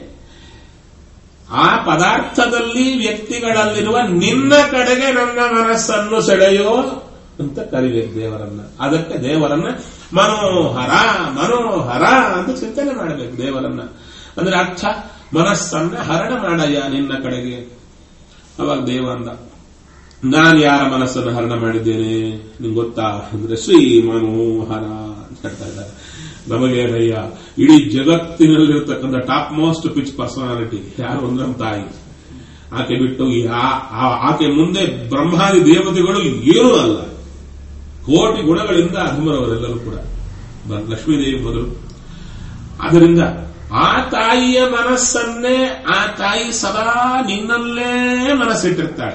ಆ ಪದಾರ್ಥದಲ್ಲಿ ವ್ಯಕ್ತಿಗಳಲ್ಲಿರುವ ನಿನ್ನ ಕಡೆಗೆ ನನ್ನ ಮನಸ್ಸನ್ನು ಸೆಳೆಯೋ ಅಂತ ಕರಿಬೇಕು ದೇವರನ್ನ ಅದಕ್ಕೆ ದೇವರನ್ನ ಮನೋಹರ ಮನೋಹರ ಅಂತ ಚಿಂತನೆ ಮಾಡಬೇಕು ದೇವರನ್ನ ಅಂದ್ರೆ ಅರ್ಥ ಮನಸ್ಸನ್ನ ಹರಣ ಮಾಡಯ್ಯ ನಿನ್ನ ಕಡೆಗೆ ಅವಾಗ ದೇವ ಅಂದ ನಾನು ಯಾರ ಮನಸ್ಸನ್ನು ಹರಣ ಮಾಡಿದ್ದೇನೆ ನಿಂಗೆ ಗೊತ್ತಾ ಅಂದ್ರೆ ಶ್ರೀ ಮನೋಹರ ಅಂತ ಹೇಳ್ತಾ ಇದ್ದಾರೆ ನಮಗೇನಯ್ಯ ಇಡೀ ಜಗತ್ತಿನಲ್ಲಿರ್ತಕ್ಕಂಥ ಟಾಪ್ ಮೋಸ್ಟ್ ಪಿಚ್ ಪರ್ಸನಾಲಿಟಿ ಯಾರು ಅಂದ್ರೆ ನಮ್ಮ ತಾಯಿ ಆಕೆ ಬಿಟ್ಟು ಈ ಆ- ಆ- ಆಕೆ ಮುಂದೆ ಬ್ರಹ್ಮಾದಿ ದೇವತೆಗಳು ಏನೂ ಅಲ್ಲ ಕೋಟಿ ಗುಣಗಳಿಂದ ಅಧಮರವರೆಲ್ಲರೂ ಕೂಡ ಬ- ಲಕ್ಷ್ಮೀದೇವಿ ಮೊದಲು ಆದ್ದರಿಂದ ಆ ತಾಯಿಯ ಮನಸ್ಸನ್ನೇ ಆ ತಾಯಿ ಸದಾ ನಿನ್ನಲ್ಲೇ ಮನಸ್ಸಿಟ್ಟಿರ್ತಾಳೆ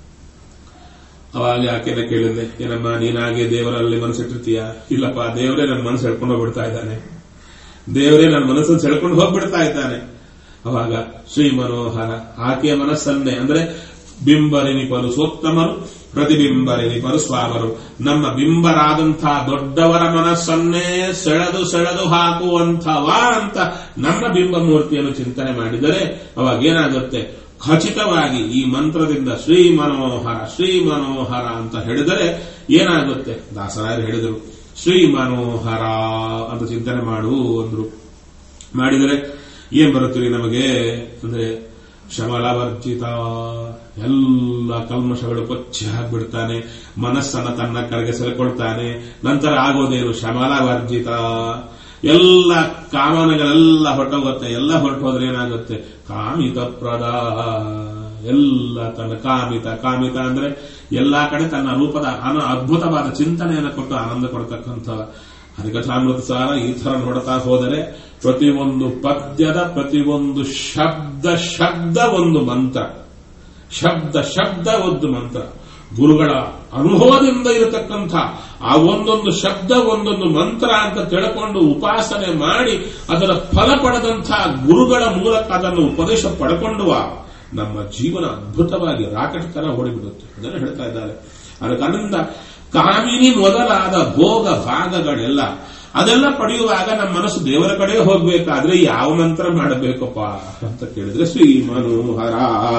ಅವಾಗ ಆಕೆನ ಕೇಳಿದೆ ಏನಮ್ಮ ನೀನಾಗೆ ದೇವರಲ್ಲಿ ಮನಸ್ಸಿಟ್ಟಿರ್ತೀಯ ಇಲ್ಲಪ್ಪ ದೇವರೇ ನನ್ನ ಮನಸ್ಸು ಎಳ್ಕೊಂಡು ಹೋಗ್ಬಿಡ್ತಾ ಇದ್ದಾನೆ ದೇವರೇ ನನ್ನ ಮನಸ್ಸನ್ನು ಸೆಳ್ಕೊಂಡು ಹೋಗ್ಬಿಡ್ತಾ ಇದ್ದಾನೆ ಅವಾಗ ಶ್ರೀ ಮನೋಹರ ಆಕೆಯ ಮನಸ್ಸನ್ನೇ ಅಂದ್ರೆ ಬಿಂಬರೆನಿಪರು ಸ್ವೋತ್ತಮರು ಪ್ರತಿಬಿಂಬರೆನಿಪರು ಸ್ವಾಮರು ನಮ್ಮ ಬಿಂಬರಾದಂತಹ ದೊಡ್ಡವರ ಮನಸ್ಸನ್ನೇ ಸೆಳೆದು ಸೆಳೆದು ಹಾಕುವಂಥವ ಅಂತ ನಮ್ಮ ಬಿಂಬ ಮೂರ್ತಿಯನ್ನು ಚಿಂತನೆ ಮಾಡಿದರೆ ಅವಾಗ ಏನಾಗುತ್ತೆ ಖಚಿತವಾಗಿ ಈ ಮಂತ್ರದಿಂದ ಶ್ರೀ ಮನೋಹರ ಶ್ರೀ ಮನೋಹರ ಅಂತ ಹೇಳಿದರೆ ಏನಾಗುತ್ತೆ ದಾಸರಾಯರು ಹೇಳಿದರು ಶ್ರೀ ಮನೋಹರ ಅಂತ ಚಿಂತನೆ ಮಾಡು ಅಂದ್ರು ಮಾಡಿದರೆ ಏನ್ ಬರುತ್ತೀರಿ ನಮಗೆ ಅಂದ್ರೆ ಶಮಲವರ್ಜಿತ ಎಲ್ಲ ಕಲ್ಮಶಗಳು ಕೊಚ್ಚಿ ಹಾಕ್ಬಿಡ್ತಾನೆ ಮನಸ್ಸನ್ನ ತನ್ನ ಕಡೆಗೆ ಸೆಳೆಕೊಳ್ತಾನೆ ನಂತರ ಆಗೋದೇನು ಶಮಲವರ್ಜಿತ ಎಲ್ಲ ಕಾಮನೆಗಳೆಲ್ಲ ಹೊರಟೋಗುತ್ತೆ ಎಲ್ಲ ಹೊರಟೋದ್ರೆ ಏನಾಗುತ್ತೆ ಕಾಮಿತ ಪ್ರದ ಎಲ್ಲ ತನ್ನ ಕಾಮಿತ ಕಾಮಿತ ಅಂದ್ರೆ ಎಲ್ಲಾ ಕಡೆ ತನ್ನ ರೂಪದ ಅನ ಅದ್ಭುತವಾದ ಚಿಂತನೆಯನ್ನು ಕೊಟ್ಟು ಆನಂದ ಕೊಡ್ತಕ್ಕಂಥ ಹರಿಕಥಾಮೃತ ಸಾರ ಈ ತರ ನೋಡ್ತಾ ಹೋದರೆ ಪ್ರತಿಯೊಂದು ಪದ್ಯದ ಪ್ರತಿಯೊಂದು ಶಬ್ದ ಶಬ್ದ ಒಂದು ಮಂತ್ರ ಶಬ್ದ ಶಬ್ದ ಒಂದು ಮಂತ್ರ ಗುರುಗಳ ಅನುಭವದಿಂದ ಇರತಕ್ಕಂಥ ಆ ಒಂದೊಂದು ಶಬ್ದ ಒಂದೊಂದು ಮಂತ್ರ ಅಂತ ತಿಳ್ಕೊಂಡು ಉಪಾಸನೆ ಮಾಡಿ ಅದರ ಫಲ ಪಡೆದಂಥ ಗುರುಗಳ ಮೂಲಕ ಅದನ್ನು ಉಪದೇಶ ಪಡ್ಕೊಂಡುವ ನಮ್ಮ ಜೀವನ ಅದ್ಭುತವಾಗಿ ರಾಕೆಟ್ ತರ ಓಡಿಬಿಡುತ್ತೆ ಅದನ್ನು ಹೇಳ್ತಾ ಇದ್ದಾರೆ ಅದಕ್ಕಿಂದ ಕಾಮಿನಿ ಮೊದಲಾದ ಭೋಗ ಭಾಗಗಳೆಲ್ಲ ಅದೆಲ್ಲ ಪಡೆಯುವಾಗ ನಮ್ಮ ಮನಸ್ಸು ದೇವರ ಕಡೆ ಹೋಗ್ಬೇಕಾದ್ರೆ ಯಾವ ಮಂತ್ರ ಮಾಡಬೇಕಪ್ಪ ಅಂತ ಕೇಳಿದ್ರೆ ಶ್ರೀ ಮನೋಹರ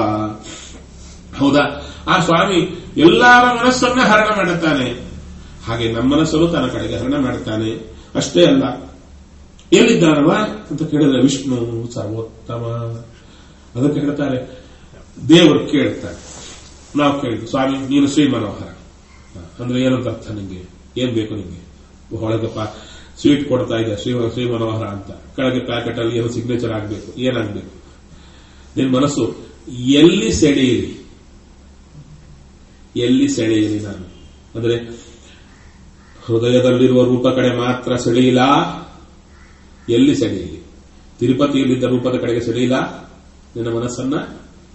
ಹೌದಾ ಆ ಸ್ವಾಮಿ ಎಲ್ಲರ ಮನಸ್ಸನ್ನ ಹರಣ ಮಾಡುತ್ತಾನೆ ಹಾಗೆ ನಮ್ಮ ಮನಸ್ಸನ್ನು ತನ್ನ ಕಡೆಗೆ ಹರಣ ಮಾಡುತ್ತಾನೆ ಅಷ್ಟೇ ಅಲ್ಲ ಎಲ್ಲಿದ್ದಾನವ ಅಂತ ಕೇಳಿದ್ರೆ ವಿಷ್ಣು ಸರ್ವೋತ್ತಮ ಅದಕ್ಕೆ ಹೇಳ್ತಾರೆ ದೇವರು ಕೇಳ್ತಾರೆ ನಾವು ಕೇಳಿದ್ವಿ ಸ್ವಾಮಿ ನೀನು ಶ್ರೀ ಮನೋಹರ ಅಂದ್ರೆ ಏನಂತ ಅರ್ಥ ನಿಂಗೆ ಏನ್ ಬೇಕು ನಿಂಗೆ ಒಳಗಪ್ಪ ಸ್ವೀಟ್ ಕೊಡ್ತಾ ಇದೆ ಶ್ರೀ ಶ್ರೀ ಮನೋಹರ ಅಂತ ಕೆಳಗೆ ಪ್ಯಾಕೆಟ್ ಅಲ್ಲಿ ಏನೋ ಸಿಗ್ನೇಚರ್ ಆಗಬೇಕು ಏನಾಗಬೇಕು ನಿನ್ ಮನಸ್ಸು ಎಲ್ಲಿ ಸೆಳೆಯಿರಿ ಎಲ್ಲಿ ಸೆಳೆಯಿರಿ ನಾನು ಅಂದ್ರೆ ಹೃದಯದಲ್ಲಿರುವ ರೂಪ ಕಡೆ ಮಾತ್ರ ಸೆಳೆಯಿಲ್ಲ ಎಲ್ಲಿ ಸೆಳೆಯಲಿ ತಿರುಪತಿಯಲ್ಲಿದ್ದ ರೂಪದ ಕಡೆಗೆ ಸೆಳೆಯಿಲ್ಲ ನಿನ್ನ ಮನಸ್ಸನ್ನ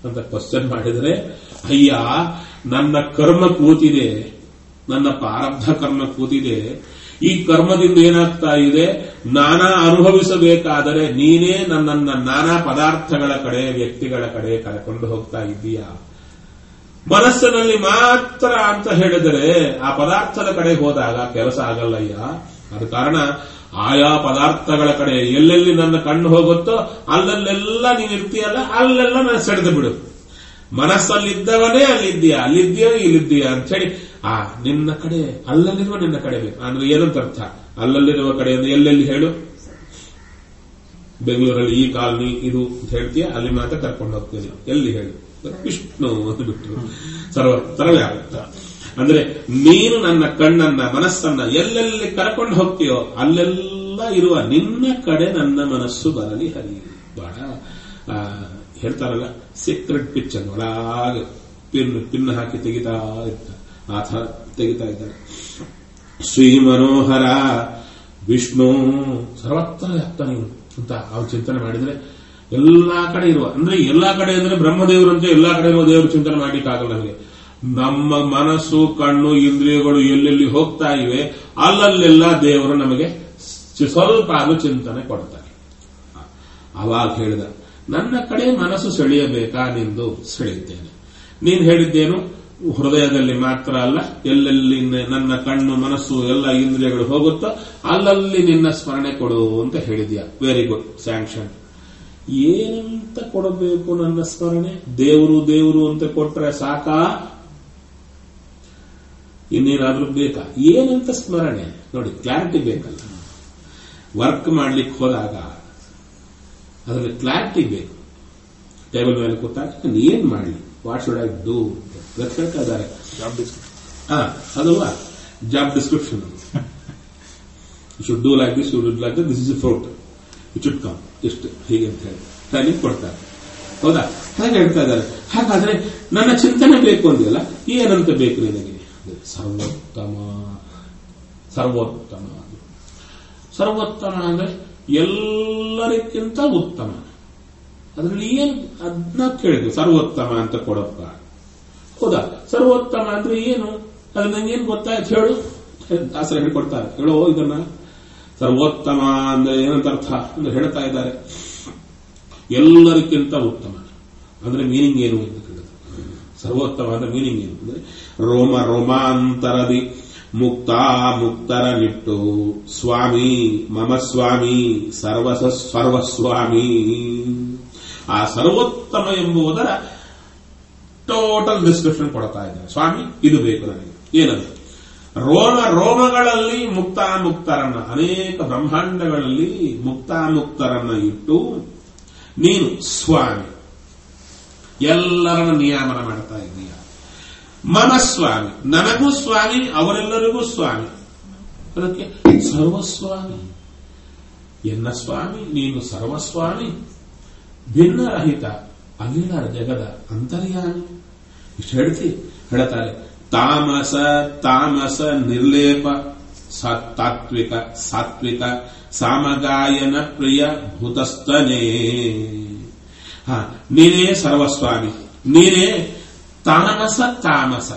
ಅಂತ ಕ್ವಶನ್ ಮಾಡಿದರೆ ಅಯ್ಯ ನನ್ನ ಕರ್ಮ ಕೂತಿದೆ ನನ್ನ ಪ್ರಾರಬ್ಧ ಕರ್ಮ ಕೂತಿದೆ ಈ ಕರ್ಮದಿಂದ ಏನಾಗ್ತಾ ಇದೆ ನಾನಾ ಅನುಭವಿಸಬೇಕಾದರೆ ನೀನೇ ನನ್ನನ್ನ ನಾನಾ ಪದಾರ್ಥಗಳ ಕಡೆ ವ್ಯಕ್ತಿಗಳ ಕಡೆ ಕರ್ಕೊಂಡು ಹೋಗ್ತಾ ಇದ್ದೀಯಾ ಮನಸ್ಸಿನಲ್ಲಿ ಮಾತ್ರ ಅಂತ ಹೇಳಿದರೆ ಆ ಪದಾರ್ಥದ ಕಡೆ ಹೋದಾಗ ಕೆಲಸ ಆಗಲ್ಲಯ್ಯ ಅದ ಕಾರಣ ಆಯಾ ಪದಾರ್ಥಗಳ ಕಡೆ ಎಲ್ಲೆಲ್ಲಿ ನನ್ನ ಕಣ್ಣು ಹೋಗುತ್ತೋ ಅಲ್ಲಲ್ಲೆಲ್ಲ ನೀನ್ ಇರ್ತೀಯಲ್ಲ ಅಲ್ಲೆಲ್ಲ ನಾನು ಸೆಳೆದು ಬಿಡು ಮನಸ್ಸಲ್ಲಿದ್ದವನೇ ಅಲ್ಲಿದ್ದೀಯಾ ಅಲ್ಲಿದ್ದೀಯೋ ಇಲ್ಲಿದ್ದೀಯಾ ಅಂತ ಹೇಳಿ ಆ ನಿನ್ನ ಕಡೆ ಅಲ್ಲಲ್ಲಿರುವ ನಿನ್ನ ಕಡೆ ಬೇಕು ಅಂದ್ರೆ ಏನಂತ ಅರ್ಥ ಅಲ್ಲಲ್ಲಿರುವ ಕಡೆ ಅಂದ್ರೆ ಎಲ್ಲೆಲ್ಲಿ ಹೇಳು ಬೆಂಗಳೂರಲ್ಲಿ ಈ ಕಾಲನಿ ಇದು ಅಂತ ಹೇಳ್ತೀಯ ಅಲ್ಲಿ ಮಾತ್ರ ಕರ್ಕೊಂಡು ಹೋಗ್ತೀನಿ ಎಲ್ಲಿ ಹೇಳು ವಿಷ್ಣು ಅಂತ ಬಿಟ್ಟು ಸರ್ವತ್ರ ವ್ಯಾಪ್ತ ಅಂದ್ರೆ ನೀನು ನನ್ನ ಕಣ್ಣನ್ನ ಮನಸ್ಸನ್ನ ಎಲ್ಲೆಲ್ಲಿ ಕರ್ಕೊಂಡು ಹೋಗ್ತೀಯೋ ಅಲ್ಲೆಲ್ಲ ಇರುವ ನಿನ್ನ ಕಡೆ ನನ್ನ ಮನಸ್ಸು ಬರಲಿ ಹರಿ ಬಹಳ ಆ, ಹೇಳ್ತಾರಲ್ಲ ಸೀಕ್ರೆಟ್ ಪಿಕ್ಚರ್ ಒಳಗೆ ಪಿನ್ ಪಿನ್ ಹಾಕಿ ತೆಗಿತಾ ಇರ್ತಾರೆ ಆ ಥರ ತೆಗಿತಾ ಇದ್ದಾರೆ ಶ್ರೀ ಮನೋಹರ ವಿಷ್ಣು ಸರ್ವತ್ರ ವ್ಯಾಪ್ತ ನೀನು ಅಂತ ಅವ್ರು ಚಿಂತನೆ ಮಾಡಿದ್ರೆ ಎಲ್ಲಾ ಕಡೆ ಇರುವ ಅಂದ್ರೆ ಎಲ್ಲಾ ಕಡೆ ಅಂದ್ರೆ ಬ್ರಹ್ಮದೇವರಂತೆ ಎಲ್ಲಾ ಕಡೆ ಇರುವ ದೇವರು ಚಿಂತನೆ ಮಾಡ್ಲಿಕ್ಕಾಗಲ್ಲ ನಮಗೆ ನಮ್ಮ ಮನಸ್ಸು ಕಣ್ಣು ಇಂದ್ರಿಯಗಳು ಎಲ್ಲೆಲ್ಲಿ ಹೋಗ್ತಾ ಇವೆ ಅಲ್ಲಲ್ಲೆಲ್ಲ ದೇವರು ನಮಗೆ ಚಿ- ಸ್ವಲ್ಪ ಅದು ಚಿಂತನೆ ಕೊಡ್ತಾರೆ ಅವಾಗ ಹೇಳಿದ ನನ್ನ ಕಡೆ ಮನಸ್ಸು ಸೆಳೆಯಬೇಕಾ ನಿಂದು ಸೆಳೆಯುತ್ತೇನೆ ನೀನ್ ಹೇಳಿದ್ದೇನು ಹೃದಯದಲ್ಲಿ ಮಾತ್ರ ಅಲ್ಲ ಎಲ್ಲೆಲ್ಲಿ ನ- ನನ್ನ ಕಣ್ಣು ಮನಸ್ಸು ಎಲ್ಲ ಇಂದ್ರಿಯಗಳು ಹೋಗುತ್ತೋ ಅಲ್ಲಲ್ಲಿ ನಿನ್ನ ಸ್ಮರಣೆ ಕೊಡು ಅಂತ ಹೇಳಿದ್ಯಾ ವೆರಿ ಗುಡ್ ಸ್ಯಾಂಕ್ಷನ್ ಏನಂತ ಕೊಡಬೇಕು ನನ್ನ ಸ್ಮರಣೆ ದೇವರು ದೇವರು ಅಂತ ಕೊಟ್ರೆ ಸಾಕಾ ಇನ್ನೇನಾದ್ರೂ ಬೇಕಾ ಏನಂತ ಸ್ಮರಣೆ ನೋಡಿ ಕ್ಲಾರಿಟಿ ಬೇಕಲ್ಲ ವರ್ಕ್ ಮಾಡ್ಲಿಕ್ಕೆ ಹೋದಾಗ ಅದರಲ್ಲಿ ಕ್ಲಾರಿಟಿ ಬೇಕು ಟೇಬಲ್ ಮೇಲೆ ಕೂತಾಗ ನಾನು ಏನ್ ಮಾಡಲಿ ವಾಟ್ ಶುಡ್ ಐ ಡೂ ಅಂತ ಹೇಳ್ತಾ ಇದ್ದಾರೆ ಹಾ ಅದಲ್ವಾ job description you should do like this you should like this is fruit you should come ಇಷ್ಟು ಹೀಗೆ ಅಂತ ಹೇಳಿ ಟ್ರೈನಿಂಗ್ ಕೊಡ್ತಾರೆ ಹೌದಾ ಹಾಗೆ ಹೇಳ್ತಾ ಇದ್ದಾರೆ ಹಾಗಾದ್ರೆ ನನ್ನ ಚಿಂತನೆ ಬೇಕು ಅಂದಿಲ್ಲ ಏನಂತ ಬೇಕು ನಿನಗೆ ಸರ್ವೋತ್ತಮ ಸರ್ವೋತ್ತಮ ಸರ್ವೋತ್ತಮ ಅಂದ್ರೆ ಎಲ್ಲರಿಗಿಂತ ಉತ್ತಮ ಅದರಲ್ಲಿ ಏನು ಅದನ್ನ ಕೇಳಿದ್ವಿ ಸರ್ವೋತ್ತಮ ಅಂತ ಕೊಡಪ್ಪ ಹೌದಾ ಸರ್ವೋತ್ತಮ ಅಂದ್ರೆ ಏನು ಅದು ನಂಗೇನು ಗೊತ್ತಾಯ್ತು ಹೇಳು ದಾಸರ ಹೇಳ್ಕೊಡ್ತಾರೆ ಹೇಳೋ ಇದನ್ನ ಸರ್ವೋತ್ತಮ ಅಂದ್ರೆ ಏನಂತ ಅರ್ಥ ಅಂದ್ರೆ ಹೇಳ್ತಾ ಇದ್ದಾರೆ ಎಲ್ಲರಿಗಿಂತ ಉತ್ತಮ ಅಂದ್ರೆ ಮೀನಿಂಗ್ ಏನು ಅಂತ ಕೇಳಿದ್ರು ಸರ್ವೋತ್ತಮ ಅಂದ್ರೆ ಮೀನಿಂಗ್ ಏನು ಅಂದ್ರೆ ರೋಮ ರೋಮಾಂತರದಿ ಮುಕ್ತ ಮುಕ್ತರ ನಿಟ್ಟು ಸ್ವಾಮಿ ಮಮ ಸ್ವಾಮಿ ಸರ್ವಸ ಸರ್ವಸ್ವಾಮಿ ಆ ಸರ್ವೋತ್ತಮ ಎಂಬುದರ ಟೋಟಲ್ ಡಿಸ್ಕ್ರಿಪ್ಷನ್ ಕೊಡ್ತಾ ಇದ್ದಾರೆ ಸ್ವಾಮಿ ಇದು ಬೇಕು ನನಗೆ ಏನದು ರೋಮ ರೋಮಗಳಲ್ಲಿ ಮುಕ್ತಾಮುಕ್ತರನ್ನ ಅನೇಕ ಬ್ರಹ್ಮಾಂಡಗಳಲ್ಲಿ ಮುಕ್ತಾಮುಕ್ತರನ್ನ ಇಟ್ಟು ನೀನು ಸ್ವಾಮಿ ಎಲ್ಲರನ್ನ ನಿಯಾಮನ ಮಾಡ್ತಾ ಇದ್ದೀಯ ಮಮ ಸ್ವಾಮಿ ನನಗೂ ಸ್ವಾಮಿ ಅವರೆಲ್ಲರಿಗೂ ಸ್ವಾಮಿ ಅದಕ್ಕೆ ಸರ್ವಸ್ವಾಮಿ ಎನ್ನ ಸ್ವಾಮಿ ನೀನು ಸರ್ವಸ್ವಾಮಿ ಭಿನ್ನರಹಿತ ಅಖಿಲ ಜಗದ ಅಂತರ್ಯಾಮಿ ಇಷ್ಟು ಹೇಳ್ತಿ ಹೇಳ್ತಾರೆ ತಾಮಸ ತಾಮಸ ನಿರ್ಲೇಪ ಸ- ತಾತ್ವಿಕ ಸಾತ್ವಿಕ ಸಾಮಗಾಯನ ಪ್ರಿಯ ಭೂತಸ್ಥನೇ ಹ ನೀನೇ ಸರ್ವಸ್ವಾಮಿ ನೀನೇ ತಾಮಸ ತಾಮಸ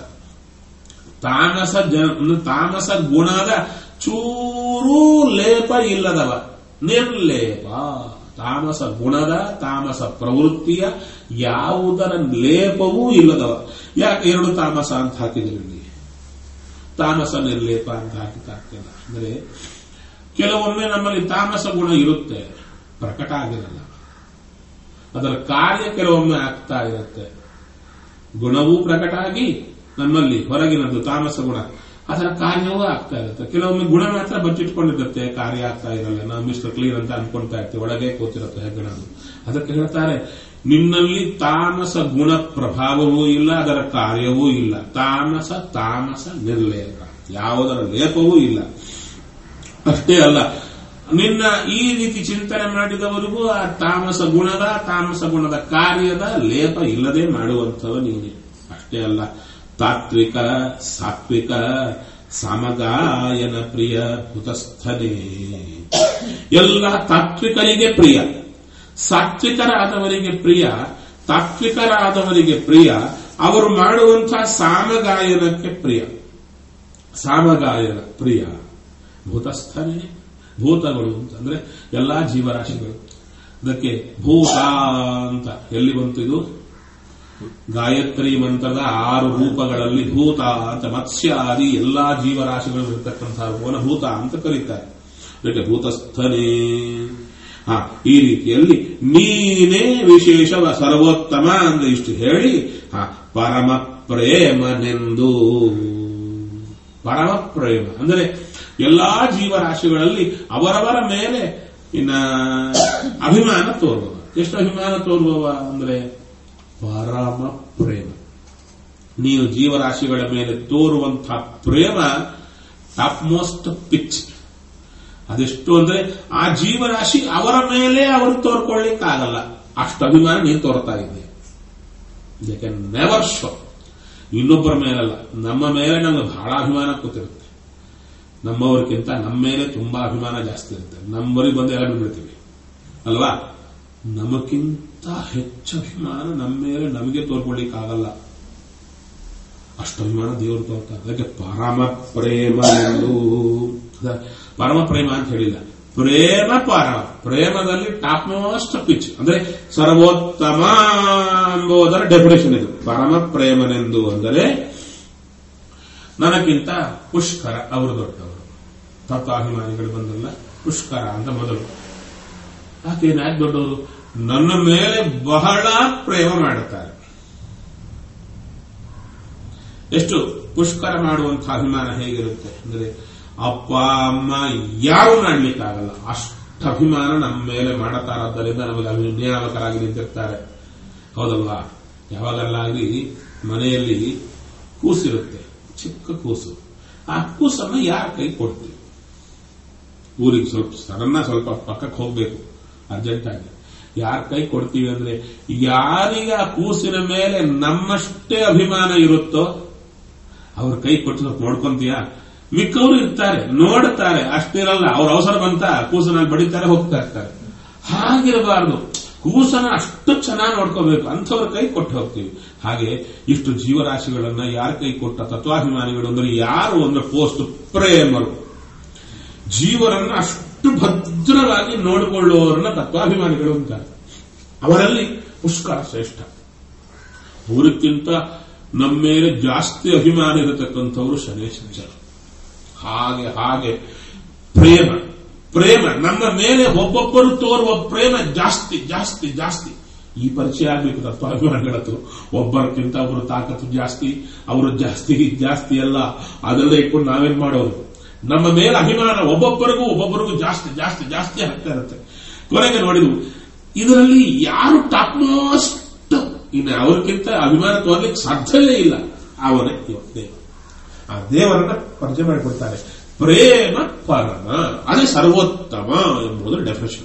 ತಾಮಸ ಜನ ತಾಮಸ ಗುಣದ ಚೂರೂ ಲೇಪ ಇಲ್ಲದವ ನಿರ್ಲೇಪ ತಾಮಸ ಗುಣದ ತಾಮಸ ಪ್ರವೃತ್ತಿಯ ಯಾವುದರ ಲೇಪವೂ ಇಲ್ಲದವ ಯಾಕೆ ಎರಡು ತಾಮಸ ಅಂತ ಹಾಕಿದ್ರು ಇಲ್ಲಿ ತಾಮಸ ನಿರ್ಲೇಪ ಅಂತ ಹಾಕಿಲ್ಲ ಅಂದ್ರೆ ಕೆಲವೊಮ್ಮೆ ನಮ್ಮಲ್ಲಿ ತಾಮಸ ಗುಣ ಇರುತ್ತೆ ಪ್ರಕಟ ಆಗಿರಲ್ಲ ಅದರ ಕಾರ್ಯ ಕೆಲವೊಮ್ಮೆ ಆಗ್ತಾ ಇರುತ್ತೆ ಗುಣವೂ ಪ್ರಕಟ ಆಗಿ ನಮ್ಮಲ್ಲಿ ಹೊರಗಿನದ್ದು ತಾಮಸ ಗುಣ ಅದರ ಕಾರ್ಯವೂ ಆಗ್ತಾ ಇರುತ್ತೆ ಕೆಲವೊಮ್ಮೆ ಗುಣ ಮಾತ್ರ ಬಚ್ಚಿಟ್ಕೊಂಡಿರುತ್ತೆ ಕಾರ್ಯ ಆಗ್ತಾ ಇರಲ್ಲ ನಾವು ಮಿಸ್ಟರ್ ಕ್ಲೀನ್ ಅಂತ ಅನ್ಕೊಂತಾ ಇರ್ತೀವಿ ಒಳಗೆ ಕೂತಿರುತ್ತೆ ಹೆಗ್ಗಣದು ಅದಕ್ಕೆ ಹೇಳ್ತಾರೆ ನಿನ್ನಲ್ಲಿ ತಾಮಸ ಗುಣ ಪ್ರಭಾವವೂ ಇಲ್ಲ ಅದರ ಕಾರ್ಯವೂ ಇಲ್ಲ ತಾಮಸ ತಾಮಸ ನಿರ್ಲೇಪ ಯಾವುದರ ಲೇಪವೂ ಇಲ್ಲ ಅಷ್ಟೇ ಅಲ್ಲ ನಿನ್ನ ಈ ರೀತಿ ಚಿಂತನೆ ಮಾಡಿದವರಿಗೂ ಆ ತಾಮಸ ಗುಣದ ತಾಮಸ ಗುಣದ ಕಾರ್ಯದ ಲೇಪ ಇಲ್ಲದೆ ಮಾಡುವಂಥವ ನೀನೆ ಅಷ್ಟೇ ಅಲ್ಲ ತಾತ್ವಿಕ ಸಾತ್ವಿಕ ಸಮಗಾಯನ ಪ್ರಿಯ ಹುತಸ್ಥನೇ ಎಲ್ಲ ತಾತ್ವಿಕರಿಗೆ ಪ್ರಿಯ ಸಾತ್ವಿಕರಾದವರಿಗೆ ಪ್ರಿಯ ತಾತ್ವಿಕರಾದವರಿಗೆ ಪ್ರಿಯ ಅವರು ಮಾಡುವಂತಹ ಸಾಮಗಾಯನಕ್ಕೆ ಪ್ರಿಯ ಸಾಮಗಾಯನ ಪ್ರಿಯ ಭೂತಸ್ಥನೇ ಭೂತಗಳು ಅಂತಂದ್ರೆ ಎಲ್ಲಾ ಜೀವರಾಶಿಗಳು ಅದಕ್ಕೆ ಭೂತ ಅಂತ ಎಲ್ಲಿ ಬಂತಿದು ಗಾಯತ್ರಿ ಮಂತ್ರದ ಆರು ರೂಪಗಳಲ್ಲಿ ಭೂತ ಅಂತ ಮತ್ಸ್ಯ ಆದಿ ಎಲ್ಲಾ ಜೀವರಾಶಿಗಳು ಇರತಕ್ಕಂತಹ ರೂಪವನ್ನು ಭೂತ ಅಂತ ಕರೀತಾರೆ ಅದಕ್ಕೆ ಭೂತಸ್ಥನೇ ಹಾ ಈ ರೀತಿಯಲ್ಲಿ ನೀನೇ ವಿಶೇಷವ ಸರ್ವೋತ್ತಮ ಅಂದ್ರೆ ಇಷ್ಟು ಹೇಳಿ ಹಾ ಪರಮ ಪ್ರೇಮನೆಂದು ಪರಮ ಪ್ರೇಮ ಅಂದರೆ ಎಲ್ಲಾ ಜೀವರಾಶಿಗಳಲ್ಲಿ ಅವರವರ ಮೇಲೆ ಇನ್ನ ಅಭಿಮಾನ ತೋರುವವ ಎಷ್ಟು ಅಭಿಮಾನ ತೋರುವವ ಅಂದ್ರೆ ಪರಮ ಪ್ರೇಮ ನೀನು ಜೀವರಾಶಿಗಳ ಮೇಲೆ ತೋರುವಂತಹ ಪ್ರೇಮ ಟಾಪ್ ಮೋಸ್ಟ್ ಪಿಚ್ ಅದೆಷ್ಟು ಅಂದ್ರೆ ಆ ಜೀವರಾಶಿ ಅವರ ಮೇಲೆ ಅವರು ತೋರ್ಕೊಳ್ಳಿಕ್ಕಾಗಲ್ಲ ಅಷ್ಟು ಅಭಿಮಾನ ನೀನು ತೋರ್ತಾ ಇದ್ದೆ ದೇ ಕ್ಯಾನ್ ನೆವರ್ ಶೋ ಇನ್ನೊಬ್ಬರ ಮೇಲಲ್ಲ ನಮ್ಮ ಮೇಲೆ ನಮ್ಗೆ ಬಹಳ ಅಭಿಮಾನ ಕೂತಿರುತ್ತೆ ನಮ್ಮವ್ರಿಗಿಂತ ನಮ್ಮ ಮೇಲೆ ತುಂಬಾ ಅಭಿಮಾನ ಜಾಸ್ತಿ ಇರುತ್ತೆ ನಮ್ಮವರಿಗೆ ಬಂದು ಎಲ್ಲ ಬಿಡ್ತೀವಿ ಅಲ್ವಾ ನಮಗಿಂತ ಹೆಚ್ಚು ಅಭಿಮಾನ ನಮ್ಮ ಮೇಲೆ ನಮಗೆ ತೋರ್ಕೊಳ್ಳಿಕ್ಕಾಗಲ್ಲ ಅಷ್ಟು ಅಭಿಮಾನ ದೇವರು ತೋರ್ತಾರೆ ಅದಕ್ಕೆ ಪರಮ ಪ್ರೇಮ ಎಂದು ಅದ ಪರಮ ಪ್ರೇಮ ಅಂತ ಹೇಳಿಲ್ಲ ಪ್ರೇಮ ಪರಮ ಪ್ರೇಮದಲ್ಲಿ ಟಾಪ್ ಮೋಸ್ಟ್ ಪಿಚ್ ಅಂದ್ರೆ ಸರ್ವೋತ್ತಮ ಎಂಬುದರ ಡೆಫಿನೇಷನ್ ಇದು ಪರಮ ಪ್ರೇಮನೆಂದು ಅಂದರೆ ನನಗಿಂತ ಪುಷ್ಕರ ಅವರು ದೊಡ್ಡವರು ತತ್ವಾಭಿಮಾನಿಗಳು ಬಂದಲ್ಲ ಪುಷ್ಕರ ಅಂತ ಮೊದಲು ಆಕೆ ಯಾಕೆ ದೊಡ್ಡವರು ನನ್ನ ಮೇಲೆ ಬಹಳ ಪ್ರೇಮ ಮಾಡುತ್ತಾರೆ ಎಷ್ಟು ಪುಷ್ಕರ ಮಾಡುವಂತಹ ಅಭಿಮಾನ ಹೇಗಿರುತ್ತೆ ಅಂದ್ರೆ ಅಪ್ಪ ಅಮ್ಮ ಯಾರು ಮಾಡ್ಲಿಕ್ಕಾಗಲ್ಲ ಅಷ್ಟು ಅಭಿಮಾನ ನಮ್ಮ ಮೇಲೆ ಮಾಡುತ್ತಾರಾದ್ದರಿಂದ ನಮಗೆ ಅಭಿನಿಯಾಮಕರಾಗಿ ನಿಂತಿರ್ತಾರೆ ಹೌದಲ್ವಾ ಯಾವಾಗಲ್ಲಾಗಲಿ ಮನೆಯಲ್ಲಿ ಕೂಸಿರುತ್ತೆ ಚಿಕ್ಕ ಕೂಸು ಆ ಕೂಸನ್ನು ಯಾರ ಕೈ ಕೊಡ್ತೀವಿ ಊರಿಗೆ ಸ್ವಲ್ಪ ಸಡನ್ನ ಸ್ವಲ್ಪ ಪಕ್ಕಕ್ಕೆ ಹೋಗ್ಬೇಕು ಅರ್ಜೆಂಟ್ ಆಗಿ ಯಾರ ಕೈ ಕೊಡ್ತೀವಿ ಅಂದ್ರೆ ಯಾರಿಗೆ ಆ ಕೂಸಿನ ಮೇಲೆ ನಮ್ಮಷ್ಟೇ ಅಭಿಮಾನ ಇರುತ್ತೋ ಅವ್ರ ಕೈ ಕೊಟ್ಟು ಸ್ವಲ್ಪ ನೋಡ್ಕೊಂತೀಯ ಮಿಕ್ಕವರು ಇರ್ತಾರೆ ನೋಡ್ತಾರೆ ಅಷ್ಟಿರಲ್ಲ ಅವ್ರ ಅವಸರ ಬಂತ ಕೂಸನಾಗಿ ಬಡಿತಾರೆ ಹೋಗ್ತಾ ಇರ್ತಾರೆ ಹಾಗಿರಬಾರ್ದು ಕೂಸನ ಅಷ್ಟು ಚೆನ್ನಾಗಿ ನೋಡ್ಕೋಬೇಕು ಅಂಥವ್ರ ಕೈ ಕೊಟ್ಟು ಹೋಗ್ತೀವಿ ಹಾಗೆ ಇಷ್ಟು ಜೀವರಾಶಿಗಳನ್ನ ಯಾರ ಕೈ ಕೊಟ್ಟ ತತ್ವಾಭಿಮಾನಿಗಳು ಅಂದ್ರೆ ಯಾರು ಅಂದ್ರೆ ಪೋಸ್ಟ್ ಪ್ರೇಮರು ಜೀವನನ್ನ ಅಷ್ಟು ಭದ್ರವಾಗಿ ನೋಡಿಕೊಳ್ಳುವವರನ್ನ ತತ್ವಾಭಿಮಾನಿಗಳು ಅಂತಾರೆ ಅವರಲ್ಲಿ ಪುಷ್ಕರ ಶ್ರೇಷ್ಠ ಅವರಿಗಿಂತ ನಮ್ಮ ಮೇಲೆ ಜಾಸ್ತಿ ಅಭಿಮಾನ ಇರತಕ್ಕಂಥವರು ಶನೇಶ್ವರ ಹಾಗೆ ಹಾಗೆ ಪ್ರೇಮ ಪ್ರೇಮ ನಮ್ಮ ಮೇಲೆ ಒಬ್ಬೊಬ್ಬರು ತೋರುವ ಪ್ರೇಮ ಜಾಸ್ತಿ ಜಾಸ್ತಿ ಜಾಸ್ತಿ ಈ ಪರಿಚಯ ಆಗಬೇಕು ತತ್ವಾಭಿಮಾನಿಗಳತ್ತು ಒಬ್ಬರಕ್ಕಿಂತ ಅವರು ತಾಕತ್ತು ಜಾಸ್ತಿ ಅವರು ಜಾಸ್ತಿ ಜಾಸ್ತಿ ಅಲ್ಲ ಅದೆಲ್ಲ ಇಟ್ಕೊಂಡು ನಾವೇನ್ ಮಾಡೋರು ನಮ್ಮ ಮೇಲೆ ಅಭಿಮಾನ ಒಬ್ಬೊಬ್ಬರಿಗೂ ಒಬ್ಬೊಬ್ಬರಿಗೂ ಜಾಸ್ತಿ ಜಾಸ್ತಿ ಜಾಸ್ತಿ ಆಗ್ತಾ ಇರುತ್ತೆ ಕೊನೆಗೆ ನೋಡಿದ್ವು ಇದರಲ್ಲಿ ಯಾರು ಟಾಪ್ ಮೋಸ್ಟ್ ಇನ್ನು ಅವ್ರಿಗಿಂತ ಅಭಿಮಾನ ತೋರ್ಲಿಕ್ಕೆ ಸಾಧ್ಯವೇ ಇಲ್ಲ ಅವನೇ ಇವ ದೇವ ಆ ದೇವರನ್ನ ಪರಿಚಯ ಮಾಡಿಕೊಡ್ತಾರೆ ಪ್ರೇಮ ಪರಮ ಅದೇ ಸರ್ವೋತ್ತಮ ಎಂಬುದು ಡೆಫಿನೇಷನ್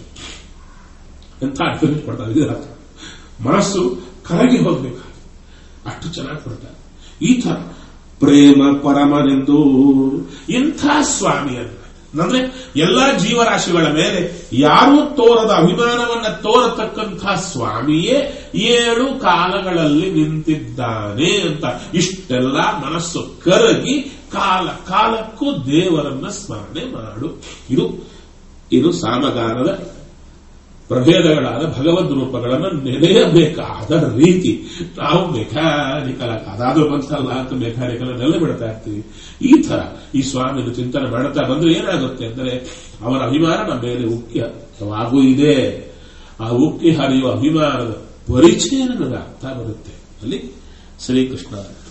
ಎಂತ ಡೆಫಿನೇಷನ್ ಕೊಡ್ತಾರೆ ಇದು ಅರ್ಥ ಮನಸ್ಸು ಕರಗಿ ಹೋಗ್ಬೇಕು ಅಷ್ಟು ಚೆನ್ನಾಗಿ ಕೊಡ್ತಾರೆ ಈ ತರ ಪ್ರೇಮ ಪರಮನೆಂದು ಇಂಥ ಸ್ವಾಮಿಯನ್ನು ಅಂದ್ರೆ ಎಲ್ಲಾ ಜೀವರಾಶಿಗಳ ಮೇಲೆ ಯಾರೂ ತೋರದ ಅಭಿಮಾನವನ್ನ ತೋರತಕ್ಕಂಥ ಸ್ವಾಮಿಯೇ ಏಳು ಕಾಲಗಳಲ್ಲಿ ನಿಂತಿದ್ದಾನೆ ಅಂತ ಇಷ್ಟೆಲ್ಲ ಮನಸ್ಸು ಕರಗಿ ಕಾಲ ಕಾಲಕ್ಕೂ ದೇವರನ್ನ ಸ್ಮರಣೆ ಮಾಡು ಇದು ಇದು ಸಾಮಗಾನದ ಪ್ರಭೇದಗಳಾದ ಭಗವದ್ ರೂಪಗಳನ್ನು ನೆನೆಯಬೇಕಾದ ರೀತಿ ನಾವು ಮೆಕ್ಯಾನಿಕಲ್ ಅದಾದ್ರೂ ಬಂತಲ್ಲ ಅಂತ ಮೆಕ್ಯಾನಿಕಲ್ ನೆಲೆ ಬಿಡ್ತಾ ಇರ್ತೀವಿ ಈ ತರ ಈ ಸ್ವಾಮಿನ ಚಿಂತನೆ ಮಾಡ್ತಾ ಬಂದ್ರೆ ಏನಾಗುತ್ತೆ ಅಂದ್ರೆ ಅವರ ಅಭಿಮಾನ ನಮ್ಮ ಮೇಲೆ ಮುಖ್ಯವಾಗೂ ಇದೆ ಆ ಉಕ್ಕಿ ಹರಿಯುವ ಅಭಿಮಾನದ ಪರಿಚಯ ನನಗೆ ಅರ್ಥ ಬರುತ್ತೆ ಅಲ್ಲಿ ಶ್ರೀಕೃಷ್ಣ